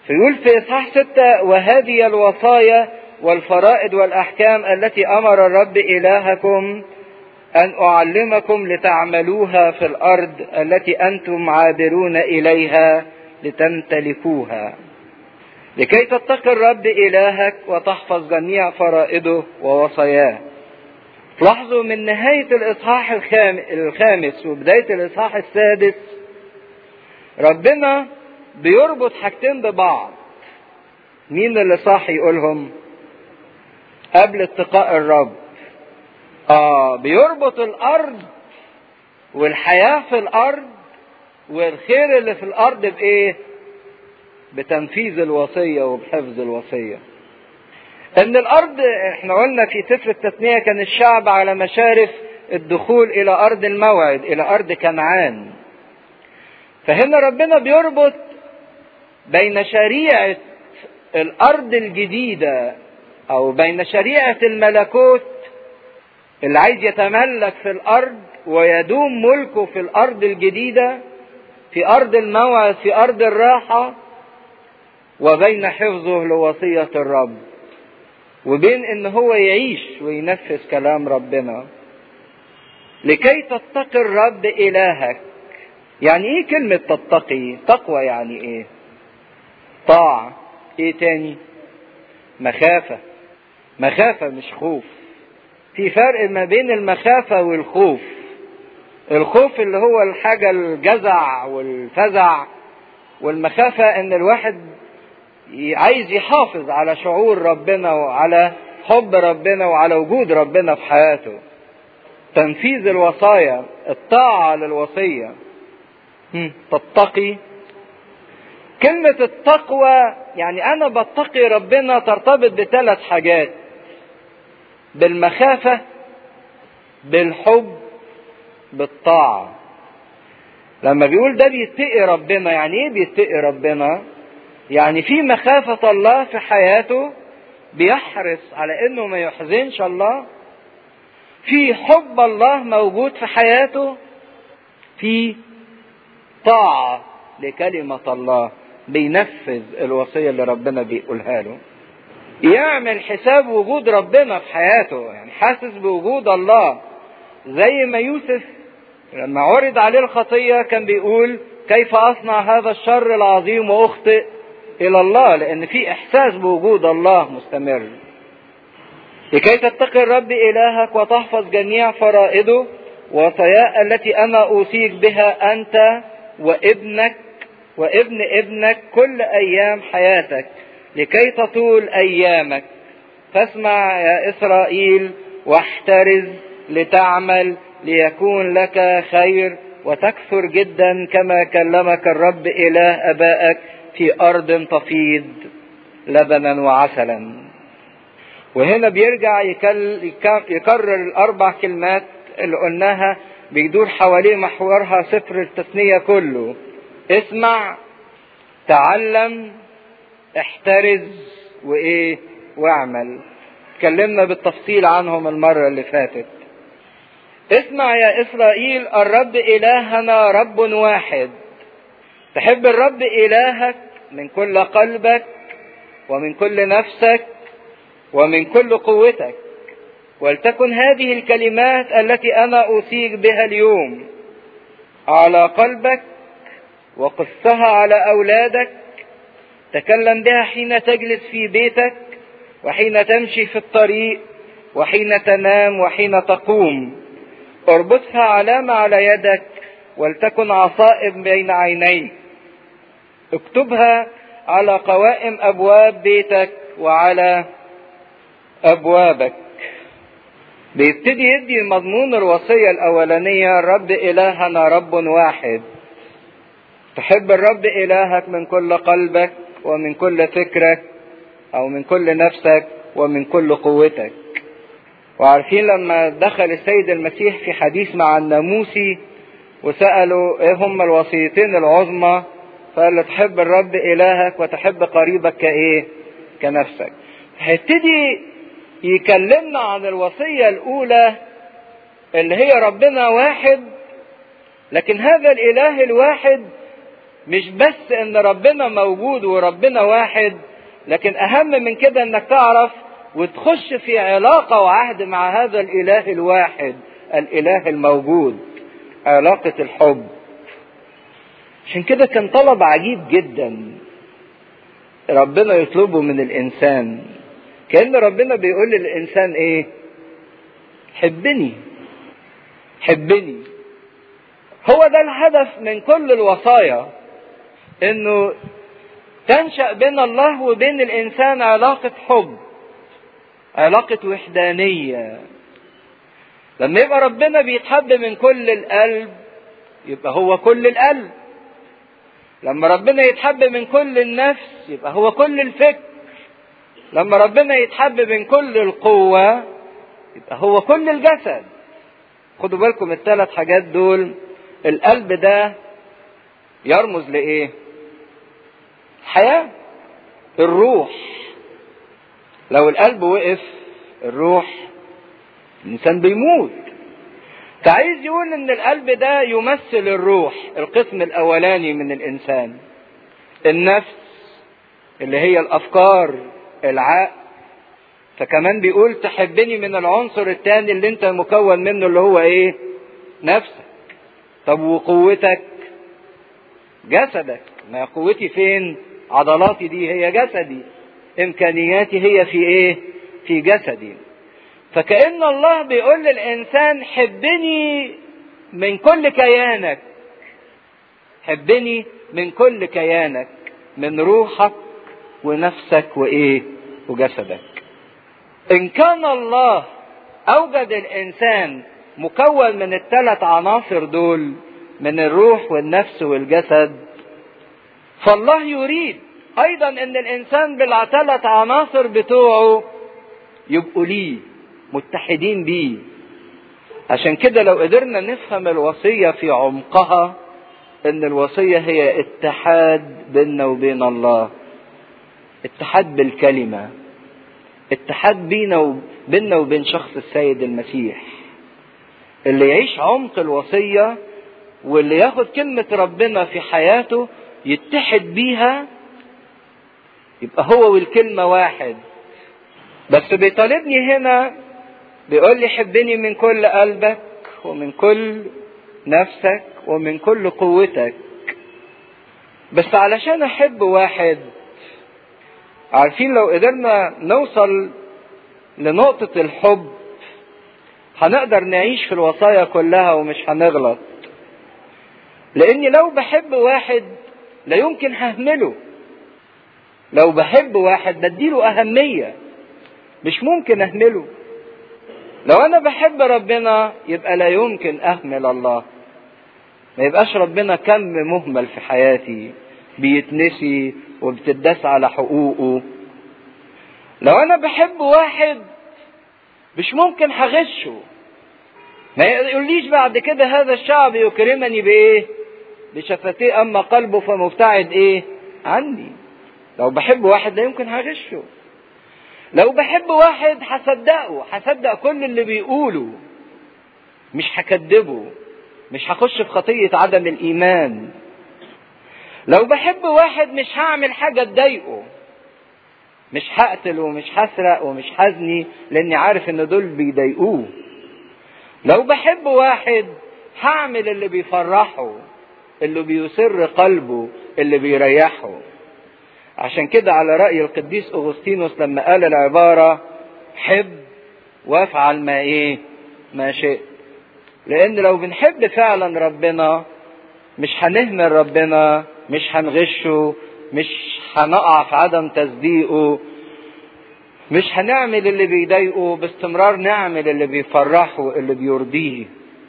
فيقول في إصحاح ستة وهذه الوصايا والفرائض والأحكام التي أمر الرب إلهكم أن أعلمكم لتعملوها في الأرض التي أنتم عابرون إليها لتمتلكوها لكي تتقي الرب إلهك وتحفظ جميع فرائضه ووصاياه لاحظوا من نهاية الإصحاح الخامس وبداية الإصحاح السادس ربنا بيربط حاجتين ببعض مين اللي صح يقولهم قبل اتقاء الرب اه بيربط الارض والحياة في الارض والخير اللي في الارض بايه بتنفيذ الوصية وبحفظ الوصية ان الارض احنا قلنا في سفر التثنية كان الشعب على مشارف الدخول الى ارض الموعد الى ارض كنعان فهنا ربنا بيربط بين شريعة الارض الجديدة او بين شريعة الملكوت اللي عايز يتملك في الارض ويدوم ملكه في الارض الجديدة في ارض الموعد في ارض الراحة وبين حفظه لوصية الرب وبين ان هو يعيش وينفذ كلام ربنا لكي تتقي الرب الهك يعني ايه كلمة تتقي تقوى يعني ايه طاعة ايه تاني مخافة مخافة مش خوف في فرق ما بين المخافة والخوف الخوف اللي هو الحاجة الجزع والفزع والمخافة ان الواحد عايز يحافظ على شعور ربنا وعلى حب ربنا وعلى وجود ربنا في حياته تنفيذ الوصايا الطاعة للوصية تتقي كلمة التقوى يعني أنا بتقي ربنا ترتبط بثلاث حاجات بالمخافة بالحب بالطاعة لما بيقول ده بيتقي ربنا يعني ايه بيتقي ربنا يعني في مخافة الله في حياته بيحرص على انه ما يحزنش الله في حب الله موجود في حياته في طاعة لكلمة الله بينفذ الوصية اللي ربنا بيقولها له يعمل حساب وجود ربنا في حياته يعني حاسس بوجود الله زي ما يوسف لما عرض عليه الخطية كان بيقول كيف أصنع هذا الشر العظيم وأخطئ إلى الله لأن في إحساس بوجود الله مستمر لكي تتقي الرب إلهك وتحفظ جميع فرائضه وصاياه التي أنا أوصيك بها أنت وابنك وابن ابنك كل أيام حياتك لكي تطول أيامك فاسمع يا إسرائيل واحترز لتعمل ليكون لك خير وتكثر جدا كما كلمك الرب إله أبائك في أرض تفيض لبنا وعسلا وهنا بيرجع يكل يكرر الأربع كلمات اللي قلناها بيدور حواليه محورها سفر التثنية كله اسمع تعلم احترز وايه واعمل اتكلمنا بالتفصيل عنهم المرة اللي فاتت اسمع يا اسرائيل الرب الهنا رب واحد تحب الرب الهك من كل قلبك ومن كل نفسك ومن كل قوتك ولتكن هذه الكلمات التي انا اوصيك بها اليوم على قلبك وقصها على اولادك تكلم بها حين تجلس في بيتك وحين تمشي في الطريق وحين تنام وحين تقوم اربطها علامة على يدك ولتكن عصائب بين عينيك اكتبها على قوائم ابواب بيتك وعلى ابوابك بيبتدي يدي مضمون الوصية الاولانية الرب الهنا رب واحد تحب الرب الهك من كل قلبك ومن كل فكرك او من كل نفسك ومن كل قوتك وعارفين لما دخل السيد المسيح في حديث مع الناموسي وسألوا ايه هم الوصيتين العظمى فقال له تحب الرب الهك وتحب قريبك كايه كنفسك هيبتدي يكلمنا عن الوصية الاولى اللي هي ربنا واحد لكن هذا الاله الواحد مش بس ان ربنا موجود وربنا واحد لكن اهم من كده انك تعرف وتخش في علاقة وعهد مع هذا الاله الواحد الاله الموجود علاقة الحب عشان كده كان طلب عجيب جدا ربنا يطلبه من الانسان كأن ربنا بيقول للانسان ايه حبني حبني هو ده الهدف من كل الوصايا انه تنشأ بين الله وبين الانسان علاقة حب علاقة وحدانية لما يبقى ربنا بيتحب من كل القلب يبقى هو كل القلب لما ربنا يتحب من كل النفس يبقى هو كل الفكر لما ربنا يتحب من كل القوة يبقى هو كل الجسد خدوا بالكم الثلاث حاجات دول القلب ده يرمز لإيه؟ حياة الروح لو القلب وقف الروح الإنسان بيموت فعايز يقول إن القلب ده يمثل الروح القسم الأولاني من الإنسان النفس اللي هي الأفكار العقل فكمان بيقول تحبني من العنصر الثاني اللي انت مكون منه اللي هو ايه نفسك طب وقوتك جسدك ما قوتي فين عضلاتي دي هي جسدي امكانياتي هي في ايه في جسدي فكأن الله بيقول للإنسان حبني من كل كيانك حبني من كل كيانك من روحك ونفسك وإيه وجسدك إن كان الله أوجد الإنسان مكون من الثلاث عناصر دول من الروح والنفس والجسد فالله يريد أيضا أن الإنسان بالثلاث عناصر بتوعه يبقوا ليه متحدين بيه عشان كده لو قدرنا نفهم الوصية في عمقها ان الوصية هي اتحاد بيننا وبين الله اتحاد بالكلمة اتحاد بينا بيننا وبين شخص السيد المسيح اللي يعيش عمق الوصية واللي ياخد كلمة ربنا في حياته يتحد بيها يبقى هو والكلمة واحد بس بيطالبني هنا بيقول لي حبني من كل قلبك ومن كل نفسك ومن كل قوتك بس علشان احب واحد عارفين لو قدرنا نوصل لنقطة الحب هنقدر نعيش في الوصايا كلها ومش هنغلط لاني لو بحب واحد لا يمكن ههمله لو بحب واحد بديله اهمية مش ممكن اهمله لو انا بحب ربنا يبقى لا يمكن اهمل الله ما يبقاش ربنا كم مهمل في حياتي بيتنسي وبتداس على حقوقه لو انا بحب واحد مش ممكن هغشه ما يقوليش بعد كده هذا الشعب يكرمني بايه بشفتيه اما قلبه فمبتعد ايه عني لو بحب واحد لا يمكن هغشه لو بحب واحد هصدقه هصدق كل اللي بيقوله مش هكذبه مش هخش في خطية عدم الإيمان لو بحب واحد مش هعمل حاجة تضايقه مش هقتل ومش هسرق ومش هزني لاني عارف ان دول بيضايقوه لو بحب واحد هعمل اللي بيفرحه اللي بيسر قلبه اللي بيريحه عشان كده على رأي القديس أغسطينوس لما قال العبارة حب وافعل ما ايه ما شئت لان لو بنحب فعلا ربنا مش هنهمل ربنا مش هنغشه مش هنقع في عدم تصديقه مش هنعمل اللي بيضايقه باستمرار نعمل اللي بيفرحه اللي بيرضيه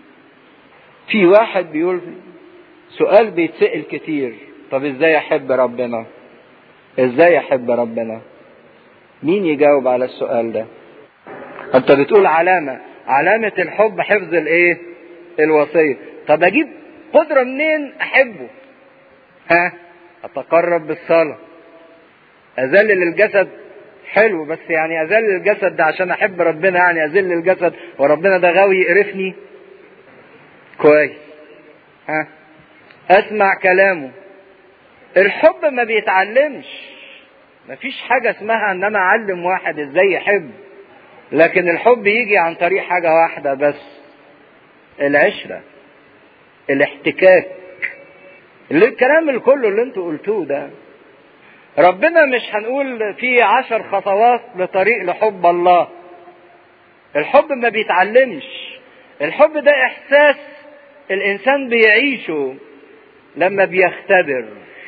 في واحد بيقول سؤال بيتسأل كتير طب ازاي احب ربنا ازاي احب ربنا مين يجاوب على السؤال ده انت بتقول علامة علامة الحب حفظ الايه الوصية طب اجيب قدرة منين احبه ها اتقرب بالصلاة اذلل الجسد حلو بس يعني اذلل الجسد ده عشان احب ربنا يعني اذل الجسد وربنا ده غاوي يقرفني كويس ها اسمع كلامه الحب ما بيتعلمش مفيش حاجة اسمها ان انا اعلم واحد ازاي يحب لكن الحب يجي عن طريق حاجة واحدة بس العشرة الاحتكاك اللي الكلام الكله اللي انتوا قلتوه ده ربنا مش هنقول في عشر خطوات لطريق لحب الله الحب ما بيتعلمش الحب ده احساس الانسان بيعيشه لما بيختبر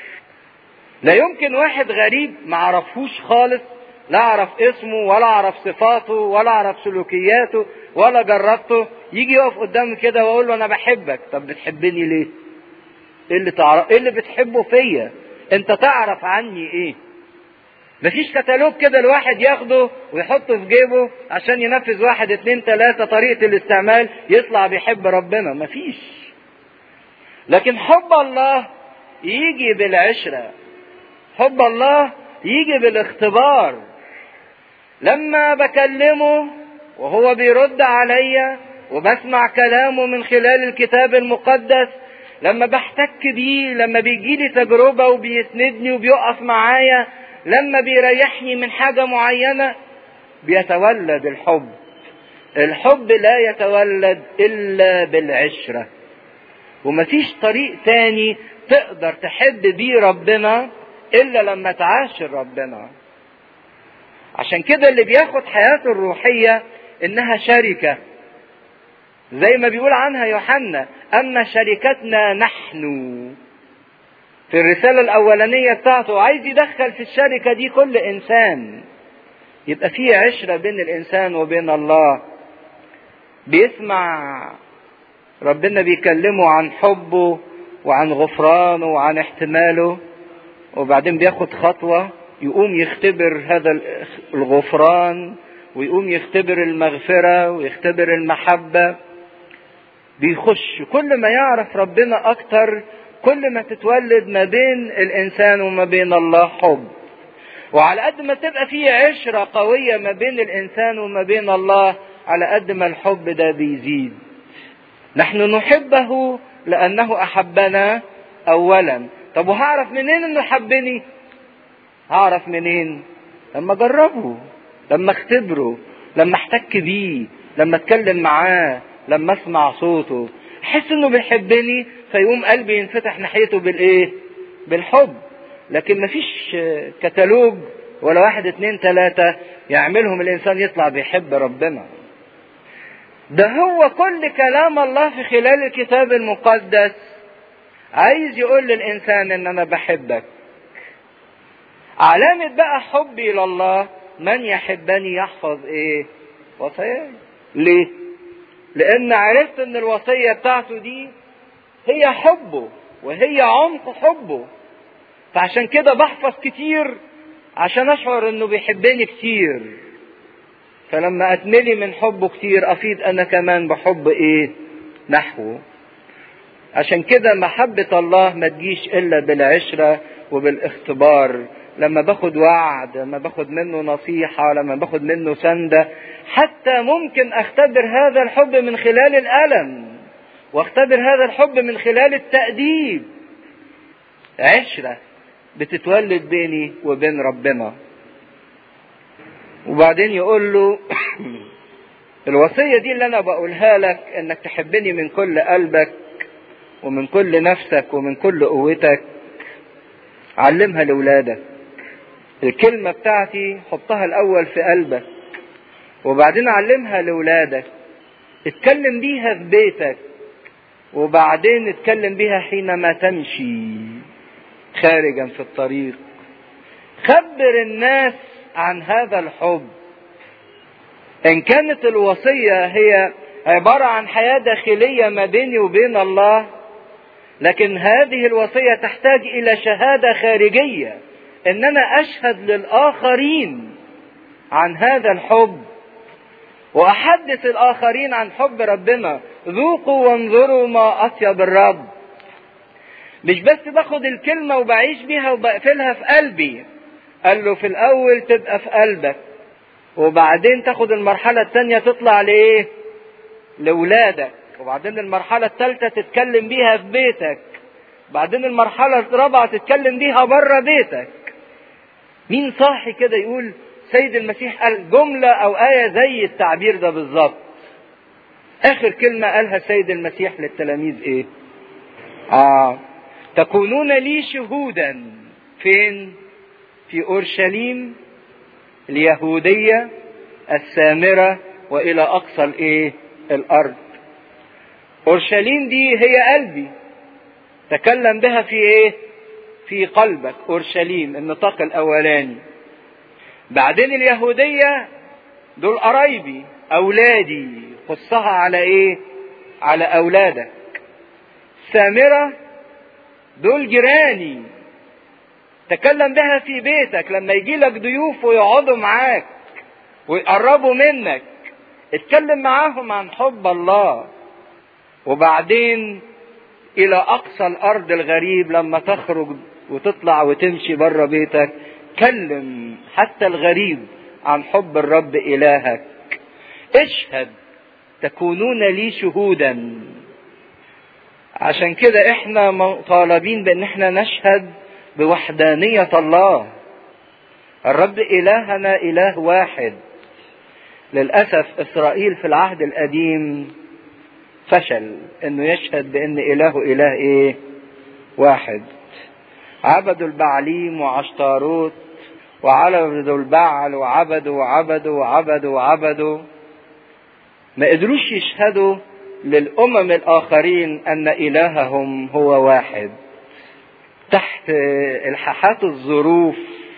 لا يمكن واحد غريب ما عرفهوش خالص لا اعرف اسمه ولا اعرف صفاته ولا اعرف سلوكياته ولا جربته يجي يقف قدامي كده واقول له انا بحبك طب بتحبني ليه ايه اللي تعرف ايه اللي بتحبه فيا انت تعرف عني ايه مفيش كتالوج كده الواحد ياخده ويحطه في جيبه عشان ينفذ واحد اتنين تلاتة طريقة الاستعمال يطلع بيحب ربنا مفيش لكن حب الله يجي بالعشرة حب الله يجي بالاختبار لما بكلمه وهو بيرد عليا وبسمع كلامه من خلال الكتاب المقدس لما بحتك بيه لما بيجي لي تجربة وبيسندني وبيقف معايا لما بيريحني من حاجة معينة بيتولد الحب الحب لا يتولد إلا بالعشرة ومفيش طريق تاني تقدر تحب بيه ربنا إلا لما تعاشر ربنا عشان كده اللي بياخد حياته الروحية إنها شركة زي ما بيقول عنها يوحنا أما شركتنا نحن في الرسالة الأولانية بتاعته عايز يدخل في الشركة دي كل إنسان يبقى في عشرة بين الإنسان وبين الله بيسمع ربنا بيكلمه عن حبه وعن غفرانه وعن احتماله وبعدين بياخد خطوة يقوم يختبر هذا الغفران ويقوم يختبر المغفرة ويختبر المحبة بيخش كل ما يعرف ربنا أكتر كل ما تتولد ما بين الإنسان وما بين الله حب وعلى قد ما تبقى في عشرة قوية ما بين الإنسان وما بين الله على قد ما الحب ده بيزيد نحن نحبه لأنه أحبنا أولا طب وهعرف منين إنه حبني هعرف منين لما أجربه لما اختبره لما احتك بيه لما اتكلم معاه لما اسمع صوته احس انه بيحبني فيقوم قلبي ينفتح ناحيته بالايه بالحب لكن مفيش كتالوج ولا واحد اتنين تلاتة يعملهم الانسان يطلع بيحب ربنا ده هو كل كلام الله في خلال الكتاب المقدس عايز يقول للانسان ان انا بحبك علامة بقى حبي لله من يحبني يحفظ ايه وصاياي ليه لان عرفت ان الوصية بتاعته دي هي حبه وهي عمق حبه فعشان كده بحفظ كتير عشان اشعر انه بيحبني كتير فلما اتملي من حبه كتير افيد انا كمان بحب ايه نحوه عشان كده محبة الله ما تجيش الا بالعشرة وبالاختبار لما باخد وعد لما باخد منه نصيحة لما باخد منه سندة حتى ممكن اختبر هذا الحب من خلال الألم واختبر هذا الحب من خلال التأديب عشرة بتتولد بيني وبين ربنا وبعدين يقول له الوصية دي اللي أنا بقولها لك إنك تحبني من كل قلبك ومن كل نفسك ومن كل قوتك علمها لأولادك الكلمة بتاعتي حطها الأول في قلبك وبعدين علمها لأولادك اتكلم بيها في بيتك وبعدين اتكلم بيها حينما تمشي خارجا في الطريق خبر الناس عن هذا الحب ان كانت الوصية هي عبارة عن حياة داخلية ما بيني وبين الله لكن هذه الوصية تحتاج الى شهادة خارجية ان انا اشهد للاخرين عن هذا الحب واحدث الاخرين عن حب ربنا ذوقوا وانظروا ما اطيب الرب مش بس باخد الكلمة وبعيش بيها وبقفلها في قلبي قال له في الاول تبقى في قلبك وبعدين تاخد المرحلة التانية تطلع لايه لولادك وبعدين المرحلة الثالثة تتكلم بيها في بيتك بعدين المرحلة الرابعة تتكلم بيها بره بيتك مين صاحي كده يقول سيد المسيح قال جملة أو آية زي التعبير ده بالظبط آخر كلمة قالها السيد المسيح للتلاميذ إيه؟ آه تكونون لي شهودا فين؟ في أورشليم اليهودية السامرة وإلى أقصى الإيه؟ الأرض. أورشليم دي هي قلبي. تكلم بها في إيه؟ في قلبك أورشليم النطاق الأولاني. بعدين اليهودية دول قرايبي أولادي خصها على إيه؟ على أولادك. سامرة دول جيراني تكلم بها في بيتك لما يجي لك ضيوف ويقعدوا معاك ويقربوا منك اتكلم معاهم عن حب الله وبعدين الى اقصى الارض الغريب لما تخرج وتطلع وتمشي بره بيتك كلم حتى الغريب عن حب الرب الهك اشهد تكونون لي شهودا عشان كده احنا مطالبين بان احنا نشهد بوحدانية الله الرب إلهنا إله واحد للأسف إسرائيل في العهد القديم فشل إنه يشهد بإن إله إله إيه؟ واحد عبدوا البعليم وعشتاروت وعبدوا البعل وعبدوا وعبدوا وعبدوا وعبدوا ما قدروش يشهدوا للأمم الآخرين أن إلههم هو واحد تحت الحاحات الظروف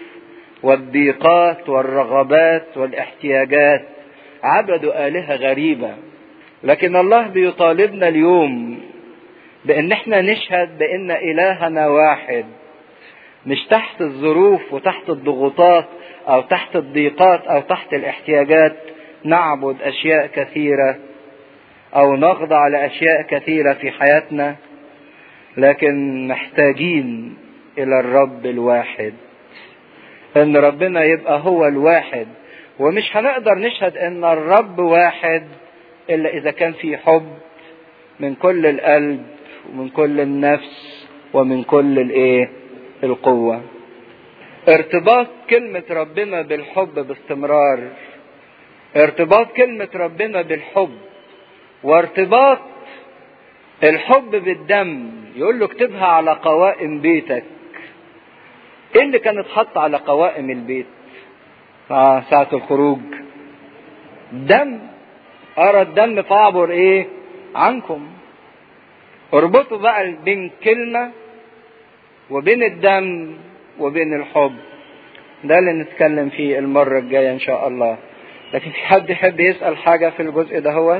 والضيقات والرغبات والاحتياجات عبدوا آلهة غريبة لكن الله بيطالبنا اليوم بأن احنا نشهد بأن إلهنا واحد مش تحت الظروف وتحت الضغوطات أو تحت الضيقات أو تحت الاحتياجات نعبد أشياء كثيرة أو نخضع لأشياء كثيرة في حياتنا لكن محتاجين الى الرب الواحد ان ربنا يبقى هو الواحد ومش هنقدر نشهد ان الرب واحد الا اذا كان في حب من كل القلب ومن كل النفس ومن كل الايه القوة ارتباط كلمة ربنا بالحب باستمرار ارتباط كلمة ربنا بالحب وارتباط الحب بالدم يقول له اكتبها على قوائم بيتك ايه اللي كانت حاطه على قوائم البيت آه ساعة الخروج دم أرى الدم فاعبر إيه عنكم اربطوا بقى بين كلمة وبين الدم وبين الحب ده اللي نتكلم فيه المرة الجاية إن شاء الله لكن في حد يحب يسأل حاجة في الجزء ده هو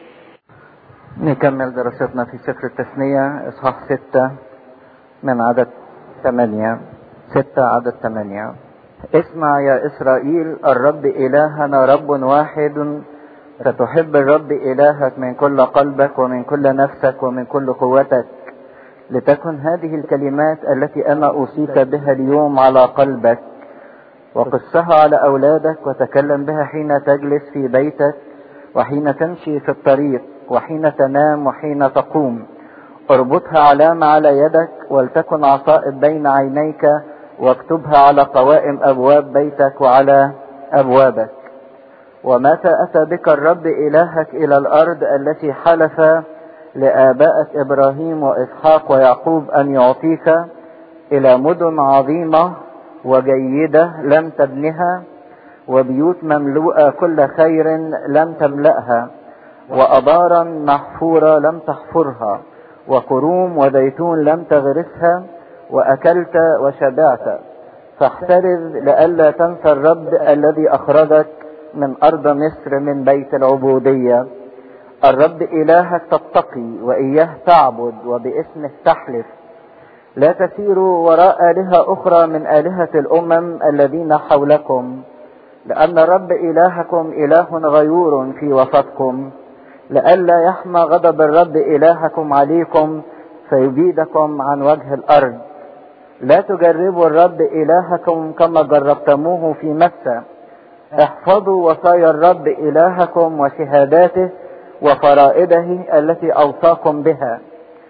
نكمل دراستنا في سفر التثنية إصحاح ستة من عدد ثمانية ستة عدد ثمانية اسمع يا إسرائيل الرب إلهنا رب واحد فتحب الرب إلهك من كل قلبك ومن كل نفسك ومن كل قوتك لتكن هذه الكلمات التي أنا أوصيك بها اليوم على قلبك وقصها على أولادك وتكلم بها حين تجلس في بيتك وحين تمشي في الطريق وحين تنام وحين تقوم اربطها علامة على يدك ولتكن عصائب بين عينيك واكتبها على قوائم أبواب بيتك وعلى أبوابك ومتى أتى بك الرب إلهك إلى الأرض التي حلف لآبائك إبراهيم وإسحاق ويعقوب أن يعطيك إلى مدن عظيمة وجيدة لم تبنها وبيوت مملوءة كل خير لم تملأها وأبارا محفورة لم تحفرها وكروم وزيتون لم تغرسها وأكلت وشبعت فاحترز لئلا تنسى الرب الذي أخرجك من أرض مصر من بيت العبودية الرب إلهك تتقي وإياه تعبد وباسمه تحلف لا تسيروا وراء آلهة أخرى من آلهة الأمم الذين حولكم لأن الرب إلهكم إله غيور في وسطكم لئلا يحمى غضب الرب إلهكم عليكم فيبيدكم عن وجه الأرض لا تجربوا الرب إلهكم كما جربتموه في مكة احفظوا وصايا الرب إلهكم وشهاداته وفرائده التي أوصاكم بها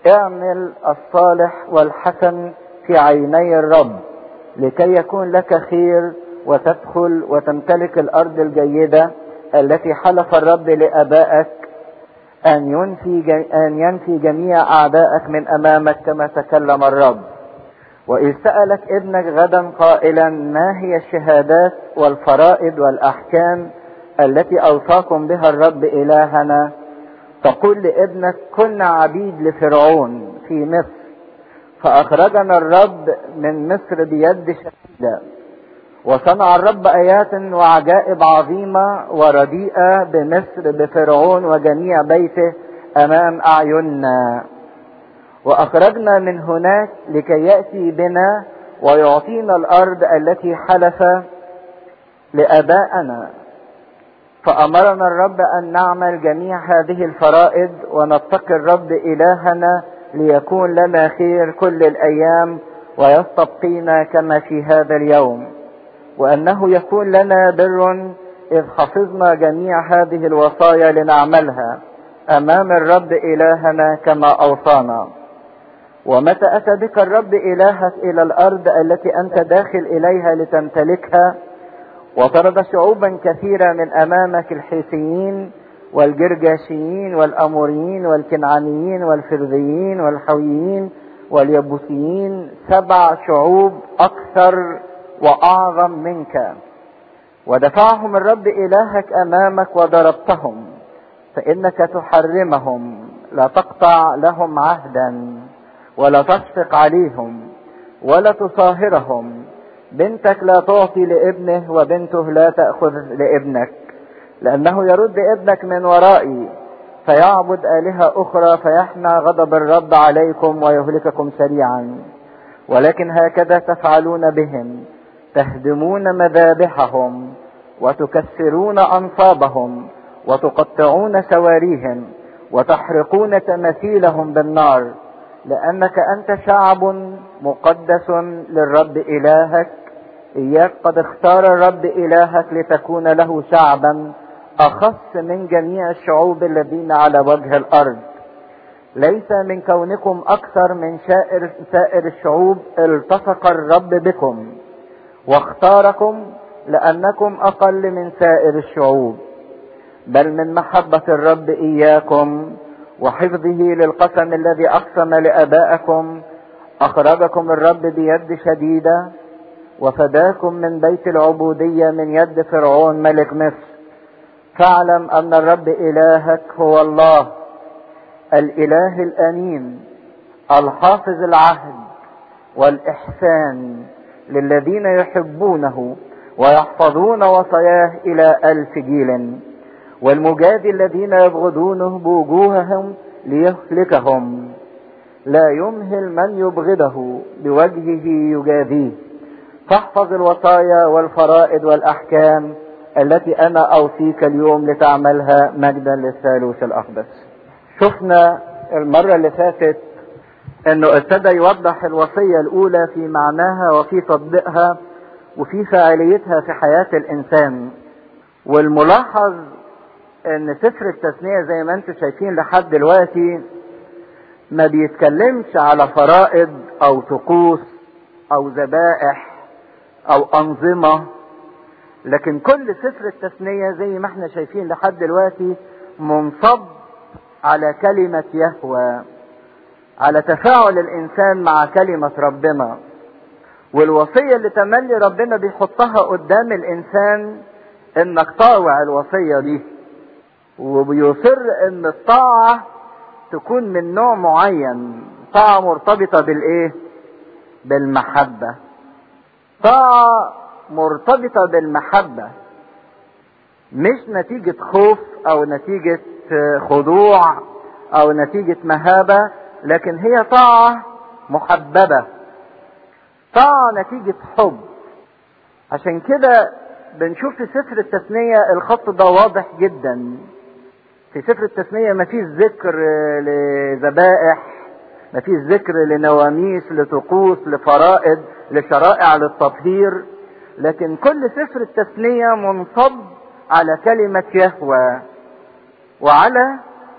اعمل الصالح والحسن في عيني الرب لكي يكون لك خير وتدخل وتمتلك الارض الجيده التي حلف الرب لابائك ان ينفي ان ينفي جميع اعدائك من امامك كما تكلم الرب واذ سالك ابنك غدا قائلا ما هي الشهادات والفرائض والاحكام التي اوصاكم بها الرب الهنا تقول لابنك كنا عبيد لفرعون في مصر فأخرجنا الرب من مصر بيد شديدة وصنع الرب آيات وعجائب عظيمة ورديئة بمصر بفرعون وجميع بيته أمام أعيننا وأخرجنا من هناك لكي يأتي بنا ويعطينا الأرض التي حلف لآبائنا فأمرنا الرب أن نعمل جميع هذه الفرائض ونتقي الرب إلهنا ليكون لنا خير كل الأيام ويستبقينا كما في هذا اليوم وأنه يكون لنا بر إذ حفظنا جميع هذه الوصايا لنعملها أمام الرب إلهنا كما أوصانا ومتى أتى بك الرب إلهك إلى الأرض التي أنت داخل إليها لتمتلكها وطرد شعوبا كثيرة من أمامك الحيثيين والجرجاشيين والأموريين والكنعانيين والفرذيين والحويين واليبوسيين سبع شعوب أكثر وأعظم منك ودفعهم الرب إلهك أمامك وضربتهم فإنك تحرمهم لا تقطع لهم عهدا ولا تشفق عليهم ولا تصاهرهم بنتك لا تعطي لابنه وبنته لا تأخذ لابنك لأنه يرد ابنك من ورائي فيعبد آلهة أخرى فيحنى غضب الرب عليكم ويهلككم سريعا ولكن هكذا تفعلون بهم تهدمون مذابحهم وتكسرون أنصابهم وتقطعون سواريهم وتحرقون تماثيلهم بالنار لأنك أنت شعب مقدس للرب إلهك إياك قد اختار الرب إلهك لتكون له شعبا أخص من جميع الشعوب الذين على وجه الأرض ليس من كونكم أكثر من سائر, سائر الشعوب التصق الرب بكم واختاركم لأنكم أقل من سائر الشعوب بل من محبة الرب إياكم وحفظه للقسم الذي أقسم لآبائكم أخرجكم الرب بيد شديدة وفداكم من بيت العبودية من يد فرعون ملك مصر فاعلم أن الرب إلهك هو الله الإله الأمين الحافظ العهد والإحسان للذين يحبونه ويحفظون وصاياه إلى ألف جيل والمجادي الذين يبغضونه بوجوههم ليهلكهم لا يمهل من يبغضه بوجهه يجازيه فاحفظ الوصايا والفرائض والأحكام التي أنا أوصيك اليوم لتعملها مجدا للثالوث الأقدس شفنا المرة اللي فاتت انه ابتدى يوضح الوصية الاولى في معناها وفي تطبيقها وفي فاعليتها في حياة الانسان والملاحظ ان سفر التثنية زي ما انتم شايفين لحد دلوقتي ما بيتكلمش على فرائض او طقوس او ذبائح او انظمة لكن كل سفر التثنية زي ما احنا شايفين لحد دلوقتي منصب على كلمة يهوى على تفاعل الانسان مع كلمة ربنا والوصية اللي تملي ربنا بيحطها قدام الانسان انك طاوع الوصية دي وبيصر ان الطاعة تكون من نوع معين طاعة مرتبطة بالايه بالمحبة طاعة مرتبطة بالمحبة مش نتيجة خوف او نتيجة خضوع او نتيجة مهابة لكن هي طاعة محببة طاعة نتيجة حب عشان كده بنشوف في سفر التثنية الخط ده واضح جدا في سفر التثنية مفيش ذكر لذبائح مفيش ذكر لنواميس لطقوس لفرائض لشرائع للتطهير لكن كل سفر التثنية منصب على كلمة يهوى وعلى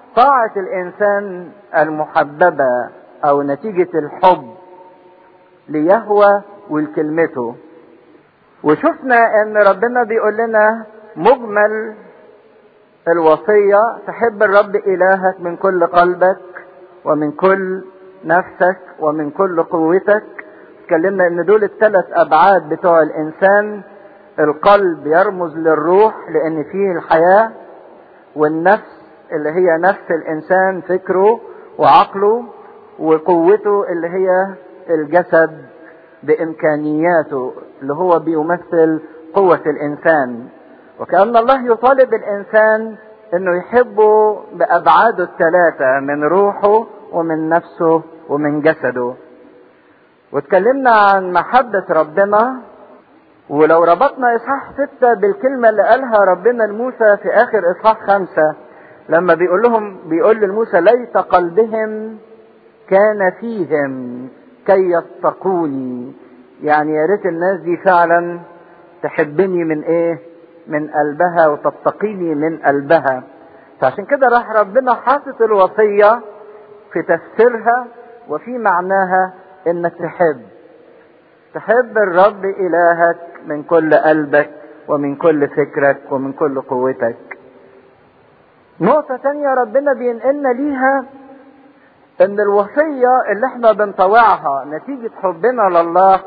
طاعة الإنسان المحببة أو نتيجة الحب ليهوى ولكلمته وشفنا ان ربنا بيقول لنا مجمل الوصية تحب الرب إلهك من كل قلبك ومن كل نفسك ومن كل قوتك اتكلمنا ان دول الثلاث ابعاد بتوع الانسان القلب يرمز للروح لان فيه الحياة والنفس اللي هي نفس الانسان فكره وعقله وقوته اللي هي الجسد بامكانياته اللي هو بيمثل قوة الانسان وكأن الله يطالب الانسان انه يحبه بابعاده الثلاثة من روحه ومن نفسه ومن جسده واتكلمنا عن محبة ربنا ولو ربطنا اصحاح ستة بالكلمة اللي قالها ربنا لموسى في اخر اصحاح خمسة لما بيقول لهم بيقول لموسى ليت قلبهم كان فيهم كي يتقوني يعني يا ريت الناس دي فعلا تحبني من ايه من قلبها وتتقيني من قلبها فعشان كده راح ربنا حاطط الوصية في تفسيرها وفي معناها انك تحب تحب الرب الهك من كل قلبك ومن كل فكرك ومن كل قوتك نقطة تانية ربنا بينقلنا ليها ان الوصية اللي احنا بنطوعها نتيجة حبنا لله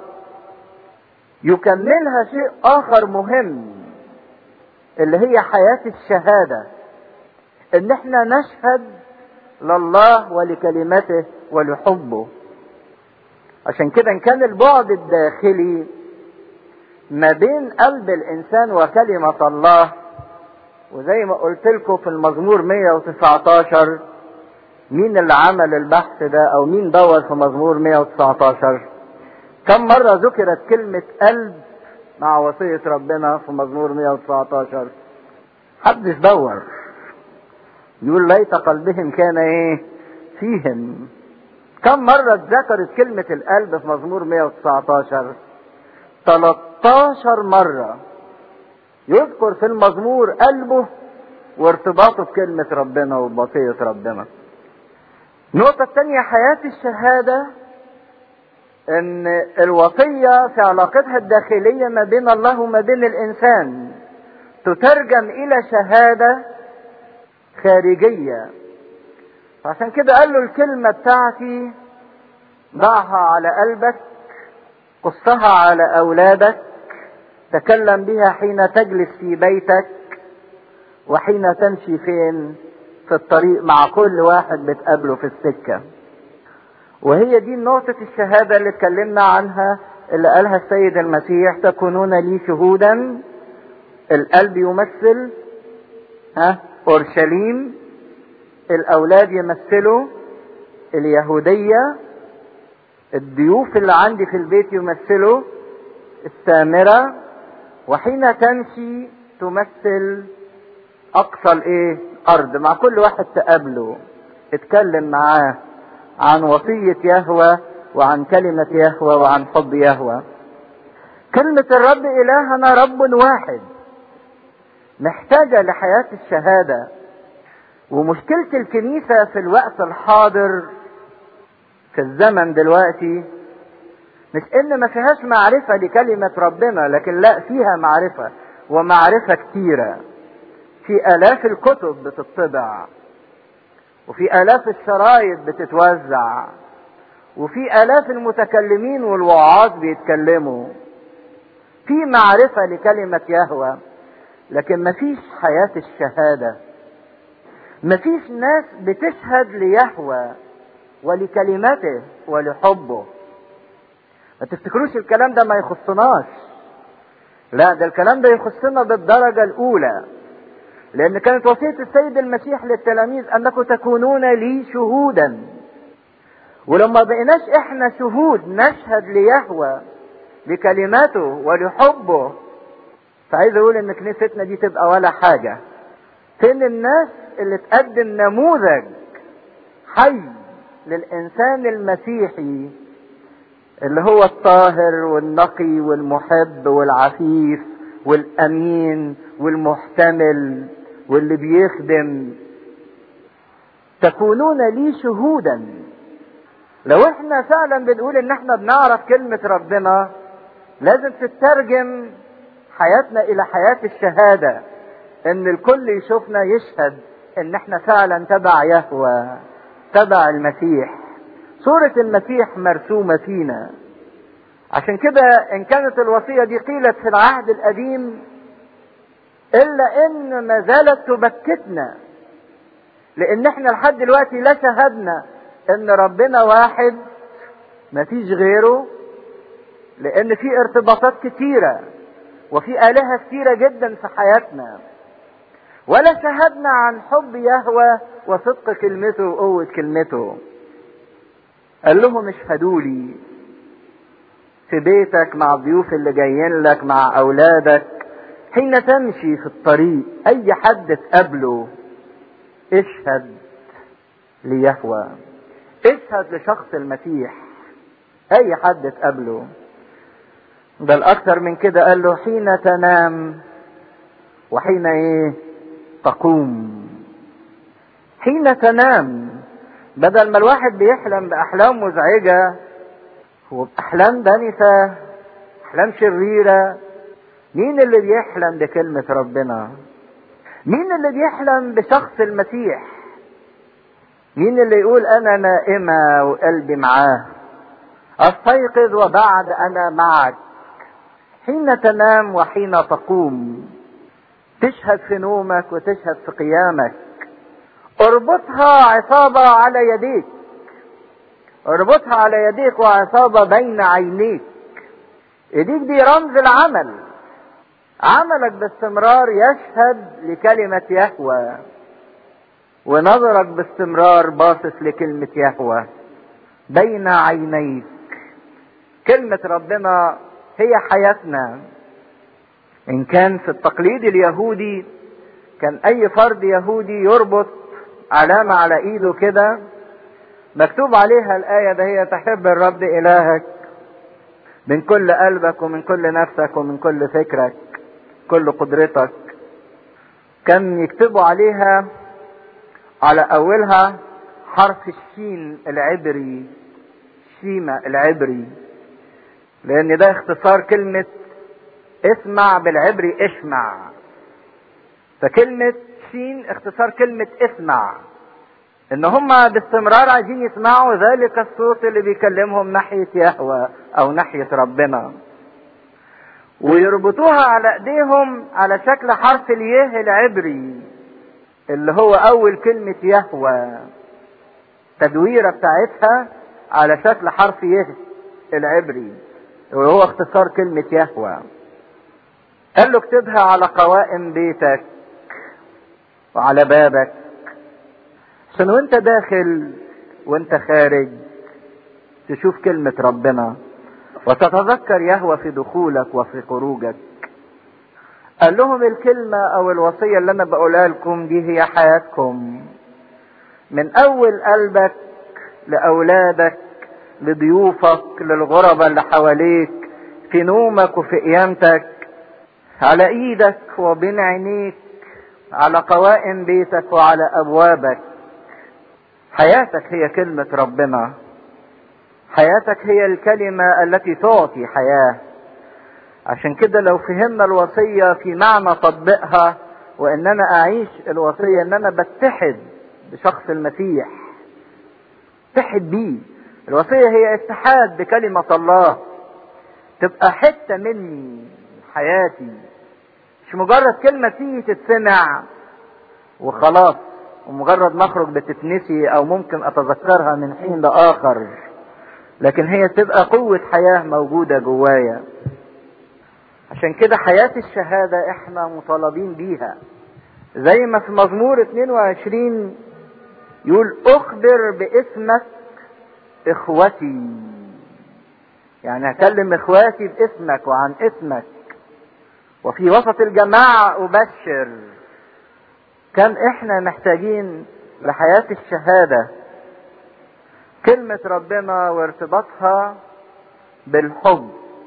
يكملها شيء اخر مهم اللي هي حياة الشهادة ان احنا نشهد لله ولكلمته ولحبه عشان كده ان كان البعد الداخلي ما بين قلب الانسان وكلمة الله وزي ما قلت لكم في المزمور 119 مين اللي عمل البحث ده او مين دور في مزمور 119 كم مرة ذكرت كلمة قلب مع وصية ربنا في مزمور 119 حدش دور يقول ليت قلبهم كان ايه فيهم كم مرة ذكرت كلمة القلب في مزمور 119 13 مرة يذكر في المزمور قلبه وارتباطه بكلمة ربنا وبوصية ربنا النقطة الثانية حياة الشهادة ان الوصية في علاقتها الداخلية ما بين الله وما بين الانسان تترجم الى شهادة خارجية عشان كده قال له الكلمة بتاعتي ضعها على قلبك قصها على اولادك تكلم بها حين تجلس في بيتك وحين تمشي فين في الطريق مع كل واحد بتقابله في السكة وهي دي نقطة الشهادة اللي اتكلمنا عنها اللي قالها السيد المسيح تكونون لي شهودا القلب يمثل ها اورشليم الاولاد يمثلوا اليهودية الضيوف اللي عندي في البيت يمثلوا السامرة وحين تمشي تمثل اقصى الايه ارض مع كل واحد تقابله اتكلم معاه عن وصية يهوى وعن كلمة يهوى وعن حب يهوى كلمة الرب إلهنا رب واحد محتاجة لحياة الشهادة ومشكلة الكنيسة في الوقت الحاضر في الزمن دلوقتي مش ان ما فيهاش معرفة لكلمة ربنا لكن لا فيها معرفة ومعرفة كتيرة في الاف الكتب بتطبع وفي الاف الشرايط بتتوزع وفي الاف المتكلمين والوعاظ بيتكلموا في معرفة لكلمة يهوى لكن مفيش حياة الشهادة مفيش ناس بتشهد ليهوى ولكلمته ولحبه ما تفتكروش الكلام ده ما يخصناش لا ده الكلام ده يخصنا بالدرجة الأولى لأن كانت وصية السيد المسيح للتلاميذ أنكم تكونون لي شهودا ولما بقيناش احنا شهود نشهد ليهوى لكلماته ولحبه فعايز اقول ان كنيستنا دي تبقى ولا حاجة فين الناس اللي تقدم نموذج حي للانسان المسيحي اللي هو الطاهر والنقي والمحب والعفيف والامين والمحتمل واللي بيخدم تكونون لي شهودا لو احنا فعلا بنقول ان احنا بنعرف كلمة ربنا لازم تترجم حياتنا الى حياة الشهادة ان الكل يشوفنا يشهد ان احنا فعلا تبع يهوى تبع المسيح صورة المسيح مرسومة فينا عشان كده ان كانت الوصية دي قيلت في العهد القديم الا ان ما زالت تبكتنا لان احنا لحد دلوقتي لا شهدنا ان ربنا واحد مفيش غيره لان في ارتباطات كتيرة وفي آلهة كتيرة جدا في حياتنا ولا شهدنا عن حب يهوى وصدق كلمته وقوة كلمته قال لهم اشهدوا لي في بيتك مع الضيوف اللي جايين لك مع اولادك حين تمشي في الطريق اي حد تقابله اشهد ليهوى اشهد لشخص المسيح اي حد تقابله بل اكثر من كده قال له حين تنام وحين ايه تقوم حين تنام بدل ما الواحد بيحلم باحلام مزعجه وباحلام دنسه احلام شريره مين اللي بيحلم بكلمه ربنا مين اللي بيحلم بشخص المسيح مين اللي يقول انا نائمه وقلبي معاه استيقظ وبعد انا معك حين تنام وحين تقوم تشهد في نومك وتشهد في قيامك اربطها عصابة على يديك اربطها على يديك وعصابة بين عينيك ايديك دي رمز العمل عملك باستمرار يشهد لكلمة يهوى ونظرك باستمرار باصص لكلمة يهوى بين عينيك كلمة ربنا هي حياتنا ان كان في التقليد اليهودي كان اي فرد يهودي يربط علامة على ايده كده مكتوب عليها الآية ده هي تحب الرب إلهك من كل قلبك ومن كل نفسك ومن كل فكرك كل قدرتك كان يكتبوا عليها على أولها حرف الشين العبري شيمة العبري لأن ده اختصار كلمة اسمع بالعبري اشمع فكلمة شين اختصار كلمة اسمع ان هم باستمرار عايزين يسمعوا ذلك الصوت اللي بيكلمهم ناحية يهوى او ناحية ربنا ويربطوها على ايديهم على شكل حرف اليه العبري اللي هو اول كلمة يهوى تدويرة بتاعتها على شكل حرف يه العبري وهو اختصار كلمة يهوى قال له اكتبها على قوائم بيتك وعلى بابك عشان وانت داخل وانت خارج تشوف كلمة ربنا وتتذكر يهوى في دخولك وفي خروجك قال لهم الكلمة او الوصية اللي انا بقولها لكم دي هي حياتكم من اول قلبك لاولادك لضيوفك للغرباء اللي حواليك في نومك وفي قيامتك على ايدك وبين عينيك على قوائم بيتك وعلى ابوابك حياتك هي كلمة ربنا حياتك هي الكلمة التي تعطي حياة عشان كده لو فهمنا الوصية في معنى تطبيقها وان انا اعيش الوصية ان انا بتحد بشخص المسيح اتحد بيه الوصية هي اتحاد بكلمة الله تبقى حتة مني حياتي مش مجرد كلمة تيجي تتسمع وخلاص ومجرد مخرج بتتنسي او ممكن اتذكرها من حين لاخر لكن هي تبقى قوة حياة موجودة جوايا عشان كده حياة الشهادة احنا مطالبين بيها زي ما في مزمور 22 يقول اخبر باسمك اخوتي يعني هكلم اخواتي باسمك وعن اسمك وفي وسط الجماعة ابشر كان احنا محتاجين لحياة الشهادة كلمة ربنا وارتباطها بالحب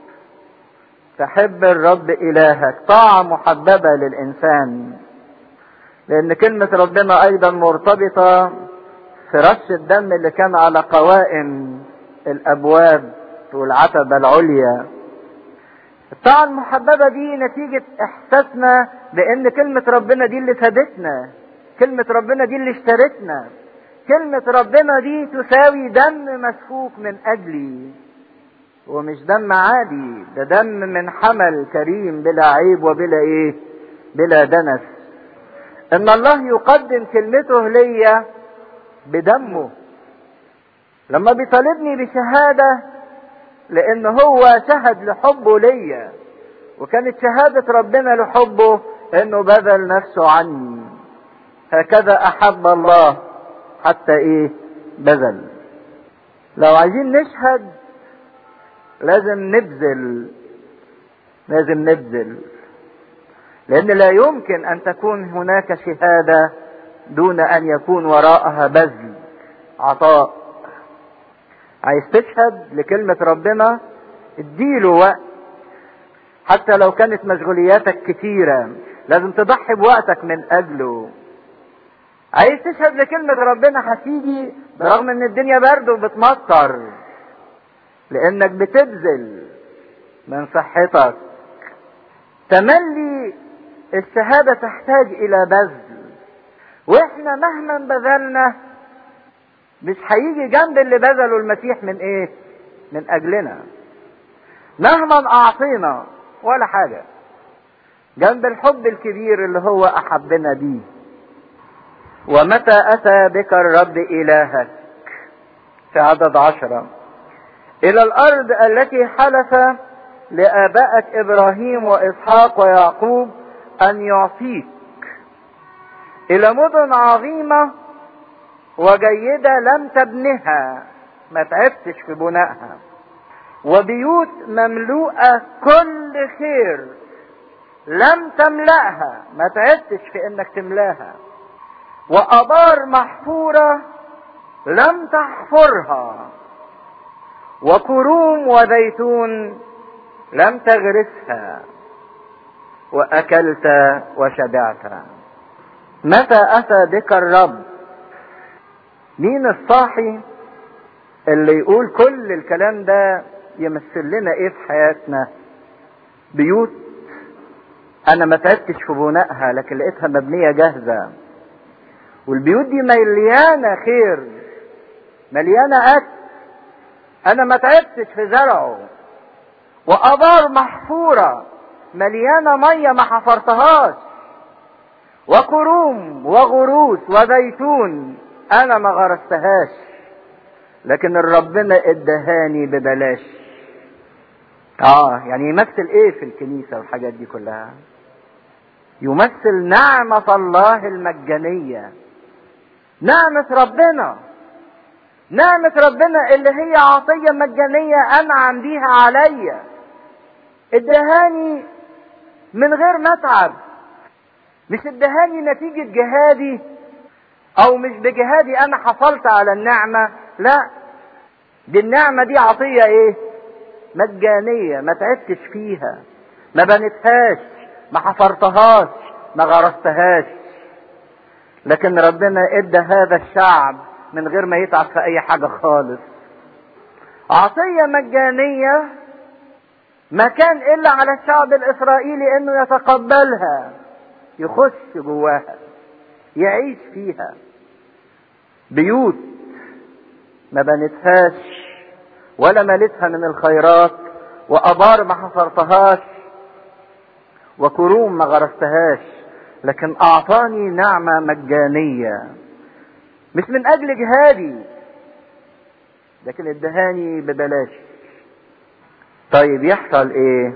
تحب الرب إلهك طاعة محببة للإنسان لأن كلمة ربنا أيضا مرتبطة في رش الدم اللي كان على قوائم الابواب والعتبة العليا الطاعة المحببة دي نتيجة احساسنا بان كلمة ربنا دي اللي فادتنا كلمة ربنا دي اللي اشترتنا كلمة ربنا دي تساوي دم مسفوك من اجلي ومش دم عادي ده دم من حمل كريم بلا عيب وبلا ايه بلا دنس ان الله يقدم كلمته ليا بدمه لما بيطالبني بشهادة لان هو شهد لحبه ليا وكانت شهادة ربنا لحبه انه بذل نفسه عني هكذا احب الله حتى ايه بذل لو عايزين نشهد لازم نبذل لازم نبذل لان لا يمكن ان تكون هناك شهادة دون ان يكون وراءها بذل عطاء عايز تشهد لكلمة ربنا اديله وقت حتى لو كانت مشغولياتك كتيرة لازم تضحي بوقتك من اجله عايز تشهد لكلمة ربنا هتيجي برغم ان الدنيا برد وبتمطر لانك بتبذل من صحتك تملي الشهادة تحتاج الى بذل واحنا مهما بذلنا مش هيجي جنب اللي بذله المسيح من ايه من اجلنا مهما اعطينا ولا حاجة جنب الحب الكبير اللي هو احبنا بيه ومتى اتى بك الرب الهك في عدد عشرة الى الارض التي حلف لابائك ابراهيم واسحاق ويعقوب ان يعطيك الى مدن عظيمه وجيده لم تبنها ما تعبتش في بنائها وبيوت مملوءه كل خير لم تملاها ما تعبتش في انك تملاها وابار محفوره لم تحفرها وكروم وزيتون لم تغرسها واكلت وشبعت متى اتى بك الرب مين الصاحي اللي يقول كل الكلام ده يمثل لنا ايه في حياتنا بيوت انا ما تعبتش في بنائها لكن لقيتها مبنيه جاهزه والبيوت دي مليانه خير مليانه اكل انا ما تعبتش في زرعه وابار محفوره مليانه ميه ما حفرتهاش وكروم وغروس وزيتون انا ما غرستهاش لكن ربنا ادهاني ببلاش اه يعني يمثل ايه في الكنيسة والحاجات دي كلها يمثل نعمة الله المجانية نعمة ربنا نعمة ربنا اللي هي عطية مجانية انعم بيها عليا ادهاني من غير ما اتعب مش ادهاني نتيجة جهادي او مش بجهادي انا حصلت على النعمة لا دي النعمة دي عطية ايه مجانية ما تعبتش فيها ما بنتهاش ما حفرتهاش ما غرستهاش لكن ربنا ادى هذا الشعب من غير ما يتعب في اي حاجة خالص عطية مجانية ما كان الا على الشعب الاسرائيلي انه يتقبلها يخش جواها يعيش فيها بيوت ما بنتهاش ولا ملتها من الخيرات وابار ما حفرتهاش وكروم ما غرستهاش لكن اعطاني نعمه مجانيه مش من اجل جهادي لكن ادهاني ببلاش طيب يحصل ايه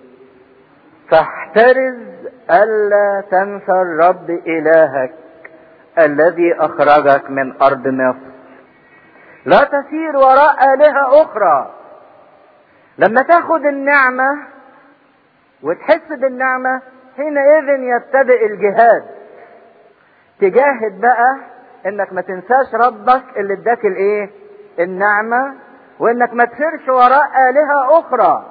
فاحترز الا تنسى الرب الهك الذي اخرجك من ارض مصر لا تسير وراء الهه اخرى لما تاخد النعمه وتحس بالنعمه حينئذ يبتدئ الجهاد تجاهد بقى انك ما تنساش ربك اللي اداك الايه النعمه وانك ما تسيرش وراء الهه اخرى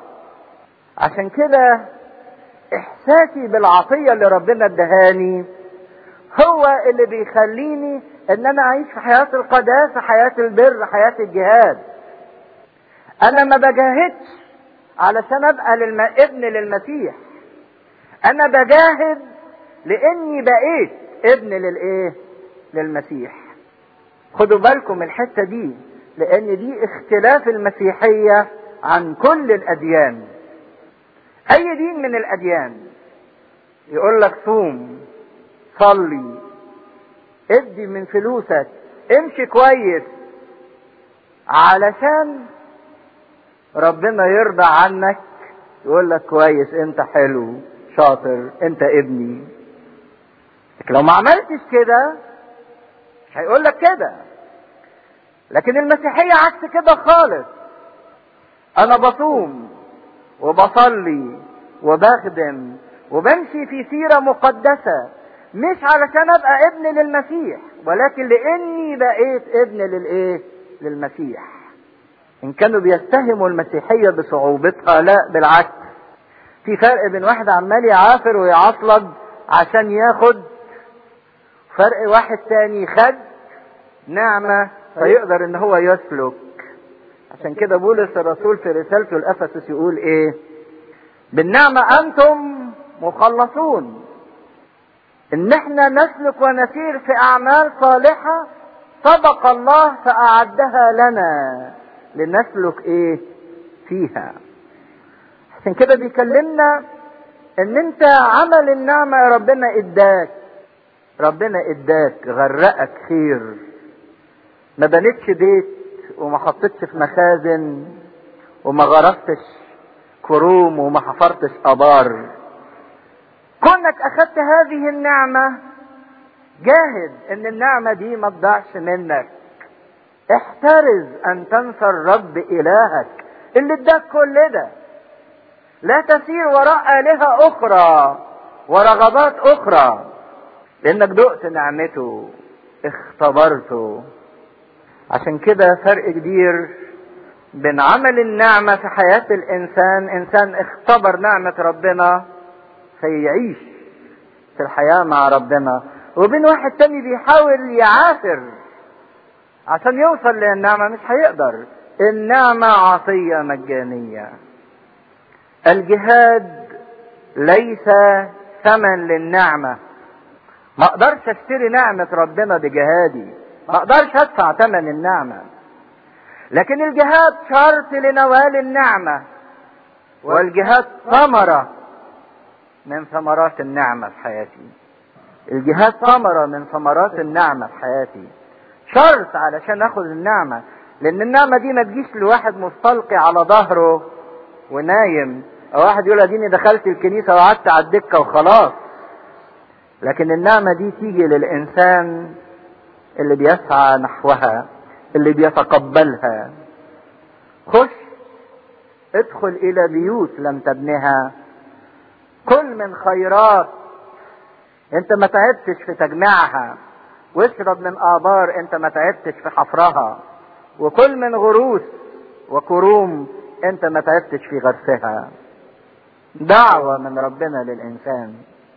عشان كده احساسي بالعطيه اللي ربنا ادهاني هو اللي بيخليني ان انا اعيش في حياة القداسة حياة البر حياة الجهاد انا ما بجاهدش علشان ابقى للم... ابن للمسيح انا بجاهد لاني بقيت ابن للايه للمسيح خدوا بالكم من الحتة دي لان دي اختلاف المسيحية عن كل الاديان اي دين من الاديان يقول لك صوم صلي ادي من فلوسك امشي كويس علشان ربنا يرضى عنك يقول لك كويس انت حلو شاطر انت ابني لكن لو ما عملتش كده مش هيقول لك كده لكن المسيحية عكس كده خالص انا بصوم وبصلي وبخدم وبمشي في سيرة مقدسة مش علشان ابقى ابن للمسيح ولكن لاني بقيت ابن للايه للمسيح ان كانوا بيتهموا المسيحية بصعوبتها لا بالعكس في فرق بين واحد عمال يعافر ويعصلج عشان ياخد فرق واحد تاني خد نعمة فيقدر ان هو يسلك عشان كده بولس الرسول في رسالته لأفسس يقول ايه بالنعمة انتم مخلصون ان احنا نسلك ونسير في اعمال صالحة سبق الله فاعدها لنا لنسلك ايه فيها عشان كده بيكلمنا ان انت عمل النعمة يا ربنا اداك ربنا اداك غرقك خير ما بنتش بيت وما حطيتش في مخازن وما غرستش كروم وما حفرتش ابار كونك اخدت هذه النعمة جاهد ان النعمة دي ما تضيعش منك احترز ان تنسى الرب الهك اللي اداك كل ده لا تسير وراء آلهة أخرى ورغبات أخرى لأنك دقت نعمته اختبرته عشان كده فرق كبير بين عمل النعمة في حياة الإنسان إنسان اختبر نعمة ربنا فيعيش في الحياة مع ربنا وبين واحد تاني بيحاول يعافر عشان يوصل للنعمة مش هيقدر النعمة عطية مجانية الجهاد ليس ثمن للنعمة ما اقدرش اشتري نعمة ربنا بجهادي ما اقدرش ادفع ثمن النعمة لكن الجهاد شرط لنوال النعمة والجهاد ثمرة من ثمرات النعمة في حياتي الجهاد ثمرة من ثمرات النعمة في حياتي شرط علشان اخد النعمة لان النعمة دي ما تجيش لواحد مستلقي على ظهره ونايم او واحد يقول اديني دخلت الكنيسة وقعدت على الدكة وخلاص لكن النعمة دي تيجي للانسان اللي بيسعى نحوها اللي بيتقبلها خش ادخل الى بيوت لم تبنها كل من خيرات انت ما تعبتش في تجميعها واشرب من ابار انت ما تعبتش في حفرها وكل من غروس وكروم انت ما تعبتش في غرسها دعوة من ربنا للإنسان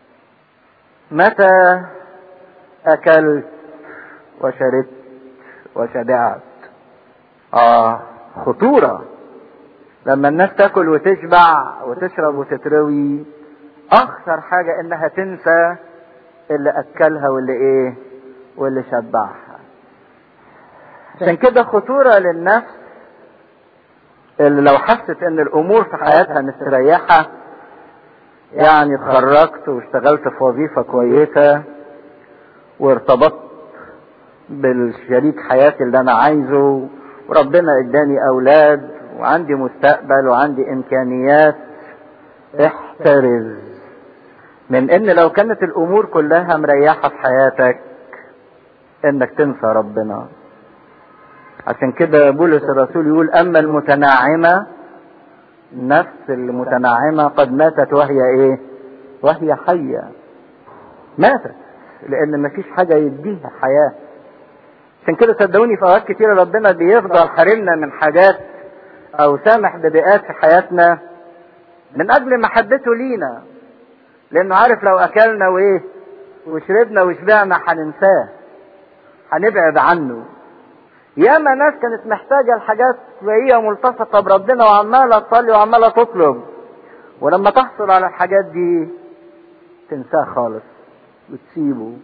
متى أكلت وشربت وشبعت آه خطورة لما الناس تاكل وتشبع وتشرب وتتروي أخطر حاجة إنها تنسى اللي أكلها واللي إيه واللي شبعها عشان كده خطورة للنفس اللي لو حست ان الامور في حياتها مستريحة يعني اتخرجت واشتغلت في وظيفة كويسة وارتبطت بالشريك حياتي اللي انا عايزه وربنا اداني اولاد وعندي مستقبل وعندي امكانيات احترز من ان لو كانت الامور كلها مريحة في حياتك انك تنسى ربنا عشان كده بولس الرسول يقول اما المتناعمة النفس المتناعمة قد ماتت وهي ايه وهي حية ماتت لان مفيش حاجة يديها حياة عشان كده صدقوني في اوقات كتيرة ربنا بيفضل حارمنا من حاجات او سامح ببيئات في حياتنا من اجل محبته لينا لانه عارف لو اكلنا وايه وشربنا وشبعنا هننساه هنبعد عنه ياما ناس كانت محتاجة الحاجات وهي ملتصقة بربنا وعمالة تصلي وعمالة تطلب ولما تحصل على الحاجات دي تنساه خالص وتسيبه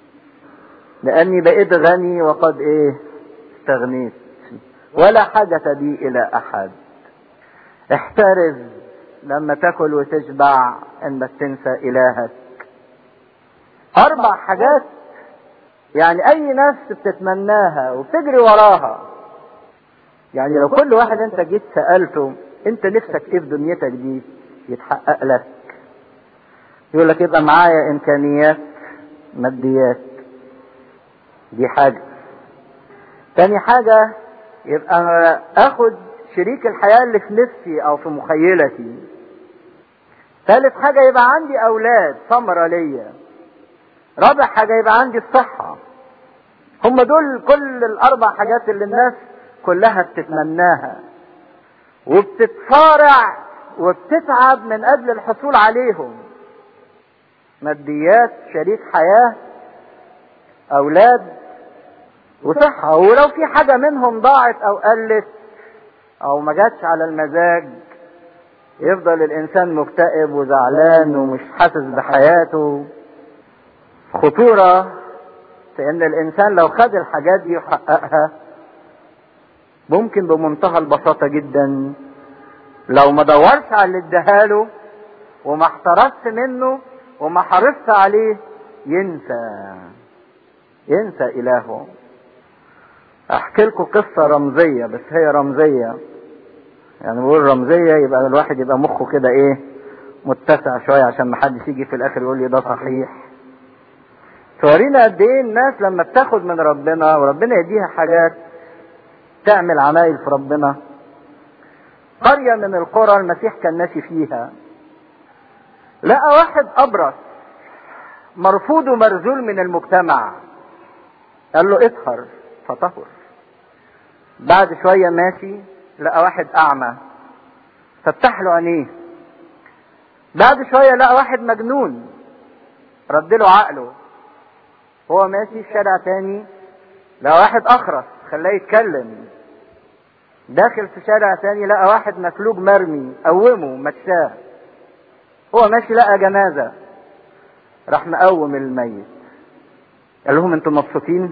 لأني بقيت غني وقد إيه استغنيت ولا حاجة بي إلى أحد احترز لما تاكل وتشبع انك تنسى الهك اربع حاجات يعني اي نفس بتتمناها وبتجري وراها يعني لو كل واحد انت جيت سألته انت نفسك ايه في دنيتك دي يتحقق لك يقول لك يبقى معايا امكانيات ماديات دي حاجة تاني حاجة يبقى اخد شريك الحياة اللي في نفسي او في مخيلتي ثالث حاجة يبقى عندي اولاد ثمرة ليا رابع حاجة يبقى عندي الصحة هم دول كل الاربع حاجات اللي الناس كلها بتتمناها وبتتصارع وبتتعب من اجل الحصول عليهم ماديات شريك حياة اولاد وصحة ولو في حاجة منهم ضاعت او قلت او ما جاتش على المزاج يفضل الانسان مكتئب وزعلان ومش حاسس بحياته خطورة في ان الانسان لو خد الحاجات دي وحققها ممكن بمنتهى البساطة جدا لو ما دورش على اللي اداهاله وما احترسش منه وما حرصش عليه ينسى ينسى الهه احكي لكم قصة رمزية بس هي رمزية يعني بقول رمزية يبقى الواحد يبقى مخه كده ايه متسع شوية عشان محدش يجي في الاخر يقول لي ده صحيح تورينا قد ايه الناس لما بتاخد من ربنا وربنا يديها حاجات تعمل عمايل في ربنا قرية من القرى المسيح كان ماشي فيها لقى واحد ابرص مرفوض ومرزول من المجتمع قال له اطهر فطهر بعد شوية ماشي لقى واحد أعمى فتح له عينيه بعد شوية لقى واحد مجنون رد له عقله هو ماشي في شارع تاني لقى واحد أخرس خلاه يتكلم داخل في شارع تاني لقى واحد مسلوب مرمي قومه مشاه هو ماشي لقى جنازة راح مقوم الميت قال لهم انتوا مبسوطين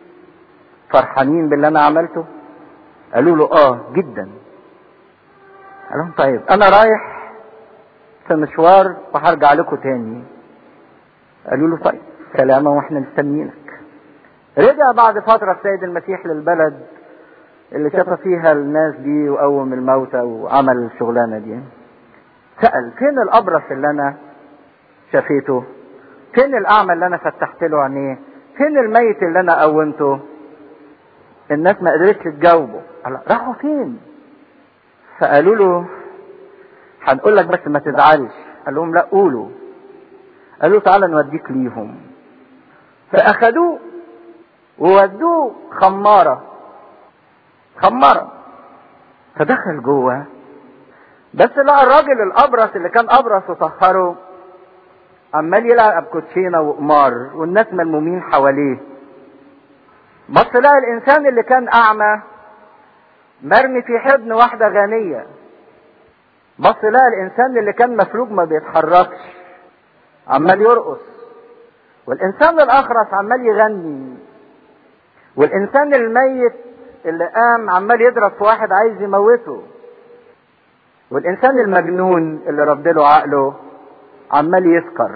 فرحانين باللي انا عملته قالوا له اه جدا قال لهم طيب انا رايح في مشوار وهرجع لكم تاني قالوا له طيب سلامة واحنا مستنيينك رجع بعد فترة السيد المسيح للبلد اللي شاف فيها الناس دي وقوم الموتى وعمل الشغلانة دي سأل فين الأبرص اللي أنا شفيته فين الأعمى اللي أنا فتحت له عينيه فين الميت اللي أنا قومته الناس ما قدرتش تجاوبه قال راحوا فين فقالوا له هنقول لك بس ما تزعلش قال لهم لا قولوا قالوا تعالى نوديك ليهم فاخدوه وودوه خمارة خمارة فدخل جوه بس لقى الراجل الابرص اللي كان ابرص وطهره عمال يلعب كوتشينه وقمار والناس ملمومين حواليه بص لقى الانسان اللي كان اعمى مرمي في حضن واحدة غنية بص لقى الانسان اللي كان مفلوج ما بيتحركش عمال يرقص والانسان الاخرس عمال يغني والانسان الميت اللي قام عمال يضرب في واحد عايز يموته والانسان المجنون اللي رد له عقله عمال يسكر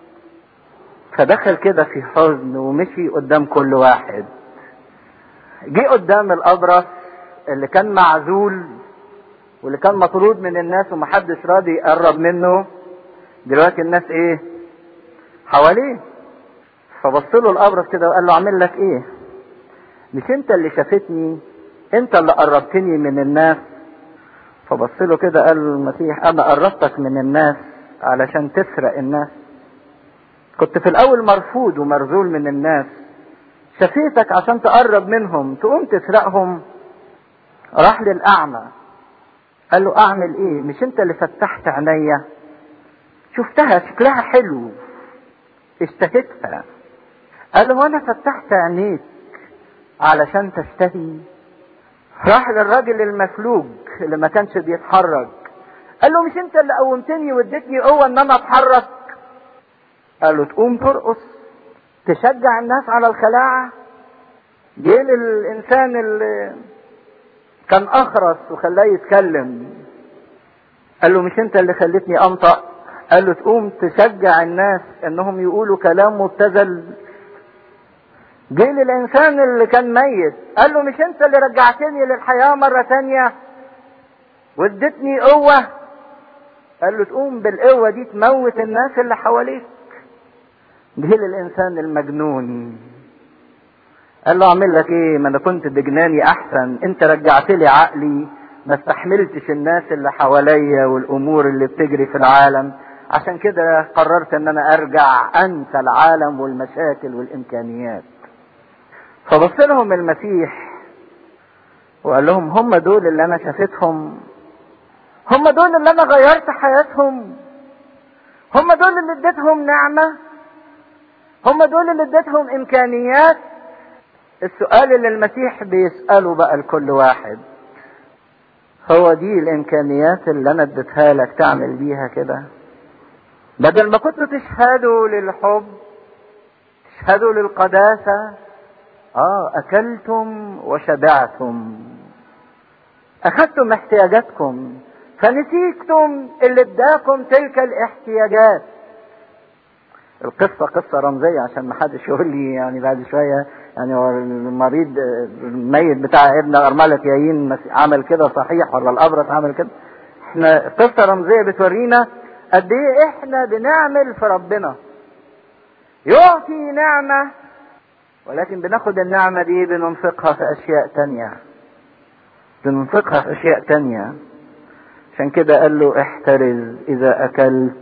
فدخل كده في حزن ومشي قدام كل واحد جه قدام الابرص اللي كان معزول واللي كان مطرود من الناس ومحدش راضي يقرب منه دلوقتي الناس ايه حواليه فبص له الابرص كده وقال له اعمل لك ايه مش انت اللي شافتني انت اللي قربتني من الناس فبص له كده قال له المسيح انا قربتك من الناس علشان تسرق الناس كنت في الاول مرفوض ومرذول من الناس شفيتك عشان تقرب منهم تقوم تسرقهم راح للاعمى قال له اعمل ايه مش انت اللي فتحت عينيا شفتها شكلها حلو اشتهتها قال له وانا فتحت عينيك علشان تشتهي راح للراجل المفلوج اللي ما كانش بيتحرك قال له مش انت اللي قومتني واديتني قوه ان انا اتحرك قال له تقوم ترقص تشجع الناس على الخلاعه جه للانسان اللي كان اخرس وخلاه يتكلم قال له مش انت اللي خلتني انطق قال له تقوم تشجع الناس انهم يقولوا كلام مبتذل جه للانسان اللي كان ميت قال له مش انت اللي رجعتني للحياه مره تانية واديتني قوه قال له تقوم بالقوه دي تموت الناس اللي حواليك جه للانسان المجنون قال له اعمل لك ايه ما انا كنت بجناني احسن انت رجعت لي عقلي ما استحملتش الناس اللي حواليا والامور اللي بتجري في العالم عشان كده قررت ان انا ارجع انسى العالم والمشاكل والامكانيات فبص لهم المسيح وقال لهم هم دول اللي انا شافتهم هم دول اللي انا غيرت حياتهم هم دول اللي اديتهم نعمة هم دول اللي اديتهم امكانيات السؤال اللي المسيح بيسأله بقى لكل واحد هو دي الامكانيات اللي انا اديتها لك تعمل بيها كده بدل ما كنتوا تشهدوا للحب تشهدوا للقداسة اه اكلتم وشبعتم اخذتم احتياجاتكم فنسيتم اللي اداكم تلك الاحتياجات القصة قصة رمزية عشان ما حدش يقول لي يعني بعد شوية يعني هو المريض الميت بتاع ابن أرملة يايين عمل كده صحيح ولا الأبرص عمل كده احنا قصة رمزية بتورينا قد ايه احنا بنعمل في ربنا يعطي نعمة ولكن بناخد النعمة دي بننفقها في أشياء تانية بننفقها في أشياء تانية عشان كده قال له احترز إذا أكلت